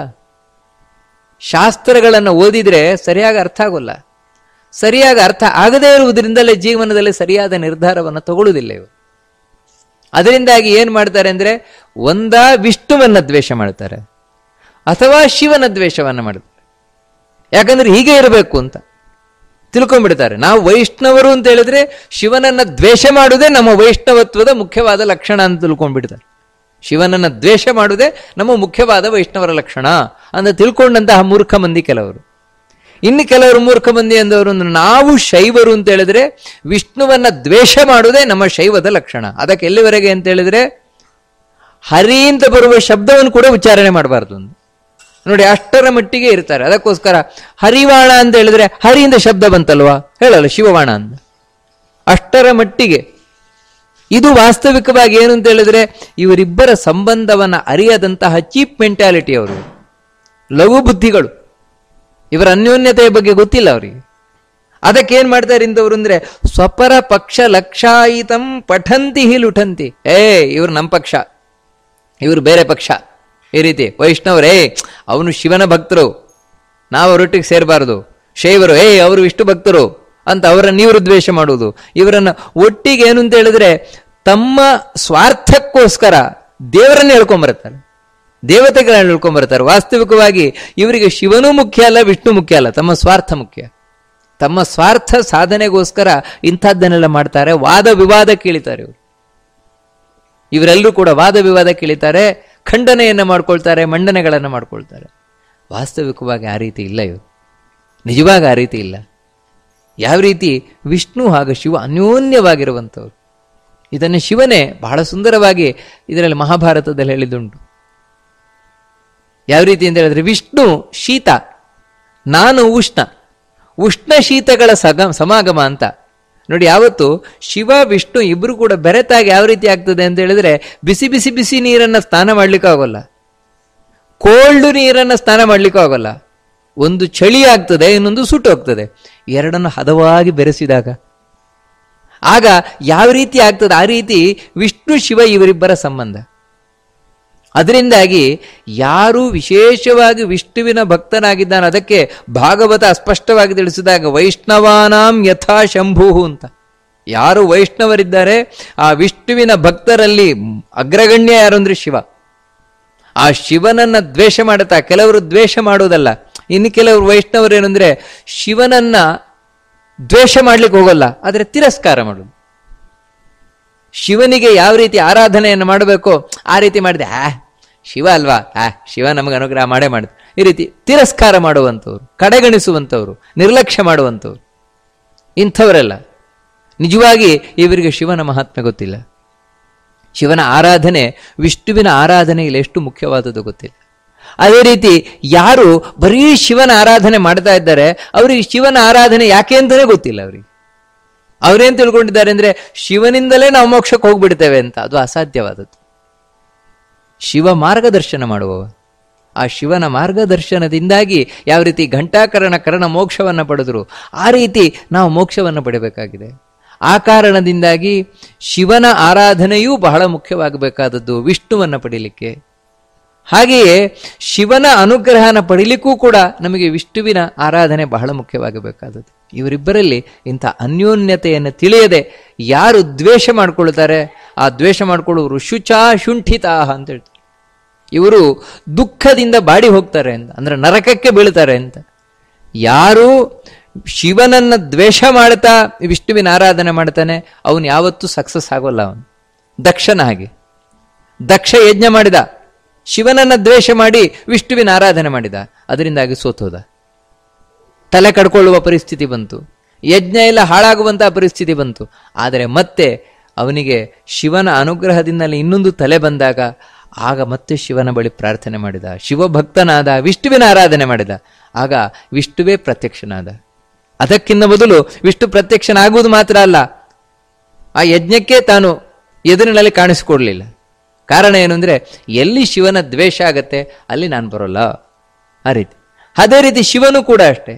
ಶಾಸ್ತ್ರಗಳನ್ನು ಓದಿದ್ರೆ ಸರಿಯಾಗಿ ಅರ್ಥ ಆಗೋಲ್ಲ ಸರಿಯಾಗಿ ಅರ್ಥ ಆಗದೇ ಇರುವುದರಿಂದಲೇ ಜೀವನದಲ್ಲಿ ಸರಿಯಾದ ನಿರ್ಧಾರವನ್ನು ತಗೊಳ್ಳುವುದಿಲ್ಲ ಇವರು ಅದರಿಂದಾಗಿ ಏನ್ ಮಾಡ್ತಾರೆ ಅಂದ್ರೆ ಒಂದ ವಿಷ್ಣುವನ್ನ ದ್ವೇಷ ಮಾಡ್ತಾರೆ ಅಥವಾ ಶಿವನ ದ್ವೇಷವನ್ನ ಮಾಡ್ತಾರೆ ಯಾಕಂದ್ರೆ ಹೀಗೆ ಇರಬೇಕು ಅಂತ ತಿಳ್ಕೊಂಡ್ಬಿಡ್ತಾರೆ ನಾವು ವೈಷ್ಣವರು ಅಂತ ಹೇಳಿದ್ರೆ ಶಿವನನ್ನ ದ್ವೇಷ ಮಾಡುವುದೇ ನಮ್ಮ ವೈಷ್ಣವತ್ವದ ಮುಖ್ಯವಾದ ಲಕ್ಷಣ ಅಂತ ತಿಳ್ಕೊಂಡ್ಬಿಡ್ತಾರೆ ಶಿವನನ್ನ ದ್ವೇಷ ಮಾಡುವುದೇ ನಮ್ಮ ಮುಖ್ಯವಾದ ವೈಷ್ಣವರ ಲಕ್ಷಣ ಅಂತ ತಿಳ್ಕೊಂಡಂತಹ ಮೂರ್ಖ ಮಂದಿ ಕೆಲವರು ಇನ್ನು ಕೆಲವರು ಮೂರ್ಖ ಮಂದಿ ಅಂದವರು ಅಂದ್ರೆ ನಾವು ಶೈವರು ಅಂತ ಹೇಳಿದ್ರೆ ವಿಷ್ಣುವನ್ನ ದ್ವೇಷ ಮಾಡುವುದೇ ನಮ್ಮ ಶೈವದ ಲಕ್ಷಣ ಅದಕ್ಕೆ ಎಲ್ಲಿವರೆಗೆ ಅಂತ ಹೇಳಿದ್ರೆ ಹರಿ ಅಂತ ಬರುವ ಶಬ್ದವನ್ನು ಕೂಡ ಉಚ್ಚಾರಣೆ ಮಾಡಬಾರ್ದು ಅಂತ ನೋಡಿ ಅಷ್ಟರ ಮಟ್ಟಿಗೆ ಇರ್ತಾರೆ ಅದಕ್ಕೋಸ್ಕರ ಹರಿವಾಣ ಅಂತ ಹೇಳಿದ್ರೆ ಹರಿಯಿಂದ ಶಬ್ದ ಬಂತಲ್ವಾ ಹೇಳಲ್ಲ ಶಿವವಾಣ ಅಂತ ಅಷ್ಟರ ಮಟ್ಟಿಗೆ ಇದು ವಾಸ್ತವಿಕವಾಗಿ ಏನು ಅಂತ ಹೇಳಿದ್ರೆ ಇವರಿಬ್ಬರ ಸಂಬಂಧವನ್ನ ಅರಿಯದಂತಹ ಚೀಪ್ ಮೆಂಟ್ಯಾಲಿಟಿ ಅವರು ಲಘು ಬುದ್ಧಿಗಳು ಇವರ ಅನ್ಯೋನ್ಯತೆಯ ಬಗ್ಗೆ ಗೊತ್ತಿಲ್ಲ ಅವರಿಗೆ ಅದಕ್ಕೆ ಏನ್ ಮಾಡ್ತಾರೆ ಇಂಥವ್ರು ಅಂದ್ರೆ ಸ್ವಪರ ಪಕ್ಷ ಲಕ್ಷಾಯಿತಂ ಪಠಂತಿ ಹಿ ಲುಠಂತಿ ಏ ಇವ್ರು ನಮ್ಮ ಪಕ್ಷ ಇವರು ಬೇರೆ ಪಕ್ಷ ಈ ರೀತಿ ವೈಷ್ಣವರೇ ಅವನು ಶಿವನ ಭಕ್ತರು ನಾವು ಅವರೊಟ್ಟಿಗೆ ಸೇರಬಾರದು ಶೈವರು ಏ ಅವರು ವಿಷ್ಣು ಭಕ್ತರು ಅಂತ ಅವರನ್ನ ಇವರು ದ್ವೇಷ ಮಾಡುವುದು ಇವರನ್ನ ಒಟ್ಟಿಗೆ ಏನು ಅಂತ ಹೇಳಿದ್ರೆ ತಮ್ಮ ಸ್ವಾರ್ಥಕ್ಕೋಸ್ಕರ ದೇವರನ್ನ ಹೇಳ್ಕೊಂಬರ್ತಾರೆ ದೇವತೆಗಳನ್ನ ಹೇಳ್ಕೊಂಬರ್ತಾರೆ ವಾಸ್ತವಿಕವಾಗಿ ಇವರಿಗೆ ಶಿವನೂ ಮುಖ್ಯ ಅಲ್ಲ ವಿಷ್ಣು ಮುಖ್ಯ ಅಲ್ಲ ತಮ್ಮ ಸ್ವಾರ್ಥ ಮುಖ್ಯ ತಮ್ಮ ಸ್ವಾರ್ಥ ಸಾಧನೆಗೋಸ್ಕರ ಇಂಥದ್ದನ್ನೆಲ್ಲ ಮಾಡ್ತಾರೆ ವಾದ ವಿವಾದ ಕೇಳಿತಾರೆ ಇವರು ಇವರೆಲ್ಲರೂ ಕೂಡ ವಾದ ವಿವಾದ ಕೇಳಿತಾರೆ ಖಂಡನೆಯನ್ನು ಮಾಡ್ಕೊಳ್ತಾರೆ ಮಂಡನೆಗಳನ್ನು ಮಾಡ್ಕೊಳ್ತಾರೆ ವಾಸ್ತವಿಕವಾಗಿ ಆ ರೀತಿ ಇಲ್ಲ ಇವರು ನಿಜವಾಗಿ ಆ ರೀತಿ ಇಲ್ಲ ಯಾವ ರೀತಿ ವಿಷ್ಣು ಹಾಗೂ ಶಿವ ಅನ್ಯೋನ್ಯವಾಗಿರುವಂಥವ್ರು ಇದನ್ನು ಶಿವನೇ ಬಹಳ ಸುಂದರವಾಗಿ ಇದರಲ್ಲಿ ಮಹಾಭಾರತದಲ್ಲಿ ಹೇಳಿದ್ದುಂಟು ಯಾವ ರೀತಿ ಅಂತ ಹೇಳಿದ್ರೆ ವಿಷ್ಣು ಶೀತ ನಾನು ಉಷ್ಣ ಉಷ್ಣ ಶೀತಗಳ ಸಗ ಸಮಾಗಮ ಅಂತ ನೋಡಿ ಯಾವತ್ತು ಶಿವ ವಿಷ್ಣು ಇಬ್ರು ಕೂಡ ಬೆರೆತಾಗಿ ಯಾವ ರೀತಿ ಆಗ್ತದೆ ಅಂತ ಹೇಳಿದ್ರೆ ಬಿಸಿ ಬಿಸಿ ಬಿಸಿ ನೀರನ್ನ ಸ್ನಾನ ಮಾಡ್ಲಿಕ್ಕೆ ಆಗೋಲ್ಲ ಕೋಲ್ಡ್ ನೀರನ್ನ ಸ್ನಾನ ಮಾಡ್ಲಿಕ್ಕೂ ಆಗೋಲ್ಲ ಒಂದು ಚಳಿ ಆಗ್ತದೆ ಇನ್ನೊಂದು ಸುಟ್ಟೋಗ್ತದೆ ಎರಡನ್ನು ಹದವಾಗಿ ಬೆರೆಸಿದಾಗ ಆಗ ಯಾವ ರೀತಿ ಆಗ್ತದೆ ಆ ರೀತಿ ವಿಷ್ಣು ಶಿವ ಇವರಿಬ್ಬರ ಸಂಬಂಧ ಅದರಿಂದಾಗಿ ಯಾರು ವಿಶೇಷವಾಗಿ ವಿಷ್ಣುವಿನ ಭಕ್ತನಾಗಿದ್ದಾನೆ ಅದಕ್ಕೆ ಭಾಗವತ ಅಸ್ಪಷ್ಟವಾಗಿ ತಿಳಿಸಿದಾಗ ವೈಷ್ಣವಾನಾಂ ಯಥಾ ಶಂಭು ಅಂತ ಯಾರು ವೈಷ್ಣವರಿದ್ದಾರೆ ಆ ವಿಷ್ಣುವಿನ ಭಕ್ತರಲ್ಲಿ ಅಗ್ರಗಣ್ಯ ಯಾರು ಅಂದ್ರೆ ಶಿವ ಆ ಶಿವನನ್ನ ದ್ವೇಷ ಮಾಡುತ್ತಾ ಕೆಲವರು ದ್ವೇಷ ಮಾಡುವುದಲ್ಲ ಇನ್ನು ಕೆಲವರು ವೈಷ್ಣವರು ಏನಂದ್ರೆ ಶಿವನನ್ನ ದ್ವೇಷ ಮಾಡ್ಲಿಕ್ಕೆ ಹೋಗಲ್ಲ ಆದರೆ ತಿರಸ್ಕಾರ ಮಾಡುದು ಶಿವನಿಗೆ ಯಾವ ರೀತಿ ಆರಾಧನೆಯನ್ನು ಮಾಡಬೇಕೋ ಆ ರೀತಿ ಮಾಡಿದೆ ಆ ಶಿವ ಅಲ್ವಾ ಆ ಶಿವ ನಮಗೆ ಅನುಗ್ರಹ ಮಾಡೇ ಮಾಡಿದ ಈ ರೀತಿ ತಿರಸ್ಕಾರ ಮಾಡುವಂಥವ್ರು ಕಡೆಗಣಿಸುವಂಥವ್ರು ನಿರ್ಲಕ್ಷ್ಯ ಮಾಡುವಂಥವ್ರು ಇಂಥವರೆಲ್ಲ ನಿಜವಾಗಿ ಇವರಿಗೆ ಶಿವನ ಮಹಾತ್ಮೆ ಗೊತ್ತಿಲ್ಲ ಶಿವನ ಆರಾಧನೆ ವಿಷ್ಣುವಿನ ಆರಾಧನೆಯಲ್ಲಿ ಎಷ್ಟು ಮುಖ್ಯವಾದದ್ದು ಗೊತ್ತಿಲ್ಲ ಅದೇ ರೀತಿ ಯಾರು ಬರೀ ಶಿವನ ಆರಾಧನೆ ಮಾಡ್ತಾ ಇದ್ದಾರೆ ಅವರಿಗೆ ಶಿವನ ಆರಾಧನೆ ಯಾಕೆ ಅಂತಲೇ ಗೊತ್ತಿಲ್ಲ ಅವರಿಗೆ ಅವರೇನ್ ತಿಳ್ಕೊಂಡಿದ್ದಾರೆ ಅಂದ್ರೆ ಶಿವನಿಂದಲೇ ನಾವು ಮೋಕ್ಷಕ್ಕೆ ಹೋಗ್ಬಿಡ್ತೇವೆ ಅಂತ ಅದು ಅಸಾಧ್ಯವಾದದ್ದು ಶಿವ ಮಾರ್ಗದರ್ಶನ ಮಾಡುವವ ಆ ಶಿವನ ಮಾರ್ಗದರ್ಶನದಿಂದಾಗಿ ಯಾವ ರೀತಿ ಘಂಟಾಕರಣ ಕರಣ ಮೋಕ್ಷವನ್ನು ಪಡೆದರು ಆ ರೀತಿ ನಾವು ಮೋಕ್ಷವನ್ನು ಪಡೆಯಬೇಕಾಗಿದೆ ಆ ಕಾರಣದಿಂದಾಗಿ ಶಿವನ ಆರಾಧನೆಯೂ ಬಹಳ ಮುಖ್ಯವಾಗಬೇಕಾದದ್ದು ವಿಷ್ಣುವನ್ನು ಪಡೀಲಿಕ್ಕೆ ಹಾಗೆಯೇ ಶಿವನ ಅನುಗ್ರಹನ ಪಡಿಲಿಕ್ಕೂ ಕೂಡ ನಮಗೆ ವಿಷ್ಣುವಿನ ಆರಾಧನೆ ಬಹಳ ಮುಖ್ಯವಾಗಬೇಕಾದದ್ದು ಇವರಿಬ್ಬರಲ್ಲಿ ಇಂಥ ಅನ್ಯೋನ್ಯತೆಯನ್ನು ತಿಳಿಯದೆ ಯಾರು ದ್ವೇಷ ಮಾಡ್ಕೊಳ್ತಾರೆ ಆ ದ್ವೇಷ ಮಾಡ್ಕೊಳ್ಳೋರು ಶುಚಾ ಶುಂಠಿತಾ ಅಂತ ಹೇಳ್ತಾರೆ ಇವರು ದುಃಖದಿಂದ ಬಾಡಿ ಹೋಗ್ತಾರೆ ಅಂತ ಅಂದ್ರೆ ನರಕಕ್ಕೆ ಬೀಳ್ತಾರೆ ಅಂತ ಯಾರು ಶಿವನನ್ನ ದ್ವೇಷ ಮಾಡ್ತಾ ವಿಷ್ಣುವಿನ ಆರಾಧನೆ ಮಾಡ್ತಾನೆ ಅವನು ಯಾವತ್ತೂ ಸಕ್ಸಸ್ ಆಗೋಲ್ಲ ಅವನು ದಕ್ಷನ ಹಾಗೆ ದಕ್ಷ ಯಜ್ಞ ಮಾಡಿದ ಶಿವನನ್ನ ದ್ವೇಷ ಮಾಡಿ ವಿಷ್ಣುವಿನ ಆರಾಧನೆ ಮಾಡಿದ ಅದರಿಂದಾಗಿ ಸೋತೋದ ತಲೆ ಕಡ್ಕೊಳ್ಳುವ ಪರಿಸ್ಥಿತಿ ಬಂತು ಯಜ್ಞ ಎಲ್ಲ ಹಾಳಾಗುವಂತಹ ಪರಿಸ್ಥಿತಿ ಬಂತು ಆದರೆ ಮತ್ತೆ ಅವನಿಗೆ ಶಿವನ ಅನುಗ್ರಹದಿಂದಲೇ ಇನ್ನೊಂದು ತಲೆ ಬಂದಾಗ ಆಗ ಮತ್ತೆ ಶಿವನ ಬಳಿ ಪ್ರಾರ್ಥನೆ ಮಾಡಿದ ಶಿವಭಕ್ತನಾದ ವಿಷ್ಣುವಿನ ಆರಾಧನೆ ಮಾಡಿದ ಆಗ ವಿಷ್ಣುವೇ ಪ್ರತ್ಯಕ್ಷನಾದ ಅದಕ್ಕಿಂತ ಮೊದಲು ವಿಷ್ಣು ಪ್ರತ್ಯಕ್ಷನಾಗುವುದು ಮಾತ್ರ ಅಲ್ಲ ಆ ಯಜ್ಞಕ್ಕೆ ತಾನು ಎದುರಿನಲ್ಲಿ ಕಾಣಿಸಿಕೊಡ್ಲಿಲ್ಲ ಕಾರಣ ಏನು ಅಂದ್ರೆ ಎಲ್ಲಿ ಶಿವನ ದ್ವೇಷ ಆಗತ್ತೆ ಅಲ್ಲಿ ನಾನು ಬರೋಲ್ಲ ಆ ರೀತಿ ಅದೇ ರೀತಿ ಶಿವನು ಕೂಡ ಅಷ್ಟೇ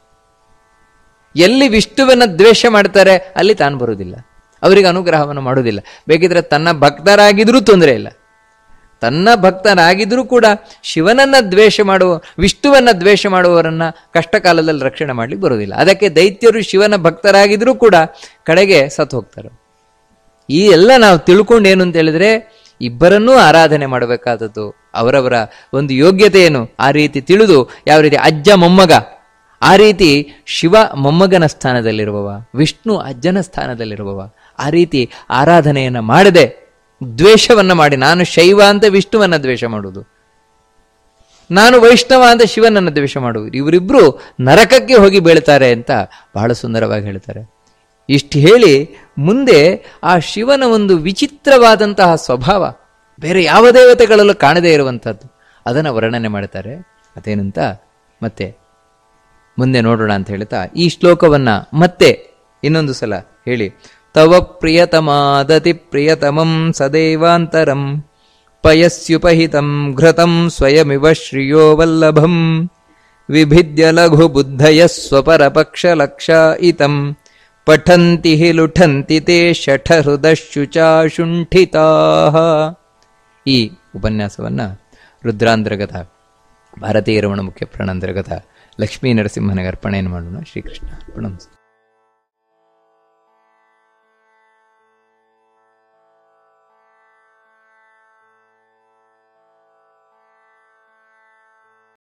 ಎಲ್ಲಿ ವಿಷ್ಣುವನ್ನ ದ್ವೇಷ ಮಾಡ್ತಾರೆ ಅಲ್ಲಿ ತಾನು ಬರುವುದಿಲ್ಲ ಅವರಿಗೆ ಅನುಗ್ರಹವನ್ನು ಮಾಡುವುದಿಲ್ಲ ಬೇಕಿದ್ರೆ ತನ್ನ ಭಕ್ತರಾಗಿದ್ರೂ ತೊಂದರೆ ಇಲ್ಲ ತನ್ನ ಭಕ್ತನಾಗಿದ್ರೂ ಕೂಡ ಶಿವನನ್ನ ದ್ವೇಷ ಮಾಡುವ ವಿಷ್ಣುವನ್ನ ದ್ವೇಷ ಮಾಡುವವರನ್ನ ಕಷ್ಟ ಕಾಲದಲ್ಲಿ ರಕ್ಷಣೆ ಮಾಡ್ಲಿಕ್ಕೆ ಬರುವುದಿಲ್ಲ ಅದಕ್ಕೆ ದೈತ್ಯರು ಶಿವನ ಭಕ್ತರಾಗಿದ್ರೂ ಕೂಡ ಕಡೆಗೆ ಸತ್ತು ಹೋಗ್ತಾರೆ ಈ ಎಲ್ಲ ನಾವು ತಿಳ್ಕೊಂಡು ಏನು ಅಂತ ಹೇಳಿದ್ರೆ ಇಬ್ಬರನ್ನೂ ಆರಾಧನೆ ಮಾಡಬೇಕಾದದ್ದು ಅವರವರ ಒಂದು ಯೋಗ್ಯತೆ ಏನು ಆ ರೀತಿ ತಿಳಿದು ಯಾವ ರೀತಿ ಅಜ್ಜ ಮೊಮ್ಮಗ ಆ ರೀತಿ ಶಿವ ಮೊಮ್ಮಗನ ಸ್ಥಾನದಲ್ಲಿರುವವ ವಿಷ್ಣು ಅಜ್ಜನ ಸ್ಥಾನದಲ್ಲಿರುವವ ಆ ರೀತಿ ಆರಾಧನೆಯನ್ನ ಮಾಡದೆ ದ್ವೇಷವನ್ನ ಮಾಡಿ ನಾನು ಶೈವ ಅಂತ ವಿಷ್ಣುವನ್ನ ದ್ವೇಷ ಮಾಡುವುದು ನಾನು ವೈಷ್ಣವ ಅಂತ ಶಿವನನ್ನ ದ್ವೇಷ ಮಾಡುವುದು ಇವರಿಬ್ರು ನರಕಕ್ಕೆ ಹೋಗಿ ಬೀಳ್ತಾರೆ ಅಂತ ಬಹಳ ಸುಂದರವಾಗಿ ಹೇಳ್ತಾರೆ ಇಷ್ಟು ಹೇಳಿ ಮುಂದೆ ಆ ಶಿವನ ಒಂದು ವಿಚಿತ್ರವಾದಂತಹ ಸ್ವಭಾವ ಬೇರೆ ಯಾವ ದೇವತೆಗಳಲ್ಲೂ ಕಾಣದೇ ಇರುವಂಥದ್ದು ಅದನ್ನು ವರ್ಣನೆ ಮಾಡ್ತಾರೆ ಅದೇನಂತ ಮತ್ತೆ ಮುಂದೆ ನೋಡೋಣ ಅಂತ ಹೇಳ್ತಾ ಈ ಶ್ಲೋಕವನ್ನ ಮತ್ತೆ ಇನ್ನೊಂದು ಸಲ ಹೇಳಿ ತವ ಪ್ರಿಯತಮಾದತಿ ಪ್ರಿಯತಮಂ ಸದೇವಾಂತರಂ ಪಯಸ್ಯುಪಹಿತಂ ಘೃತಂ ಸ್ವಯಮಿವ ಶ್ರಿಯೋ ವಲ್ಲಭಂ ವಿಭಿದ್ಯ ಲಘು ಬುದ್ಧಯ ಸ್ವಪರಪಕ್ಷ ಲಕ್ಷ ಇತಂ ಪಠಂತಿ ಹಿ ಲುಠಂತಿ ತೇ ಶಠಹೃದಶುಚಾ ಶುಂಠಿತಾ ಈ ಉಪನ್ಯಾಸವನ್ನ ರುದ್ರಾಂತರ್ಗತ ಭಾರತೀಯ ರಮಣ ಮುಖ್ಯ ಪ್ರಾಣಾಂತರ್ಗತ ಲಕ್ಷ್ಮೀ ನರಸಿಂಹನಿಗೆ ಅರ್ಪಣೆಯನ್ನು ಮಾಡೋಣ ಶ್ರೀಕೃಷ್ಣ ಅರ್ಪಣಂ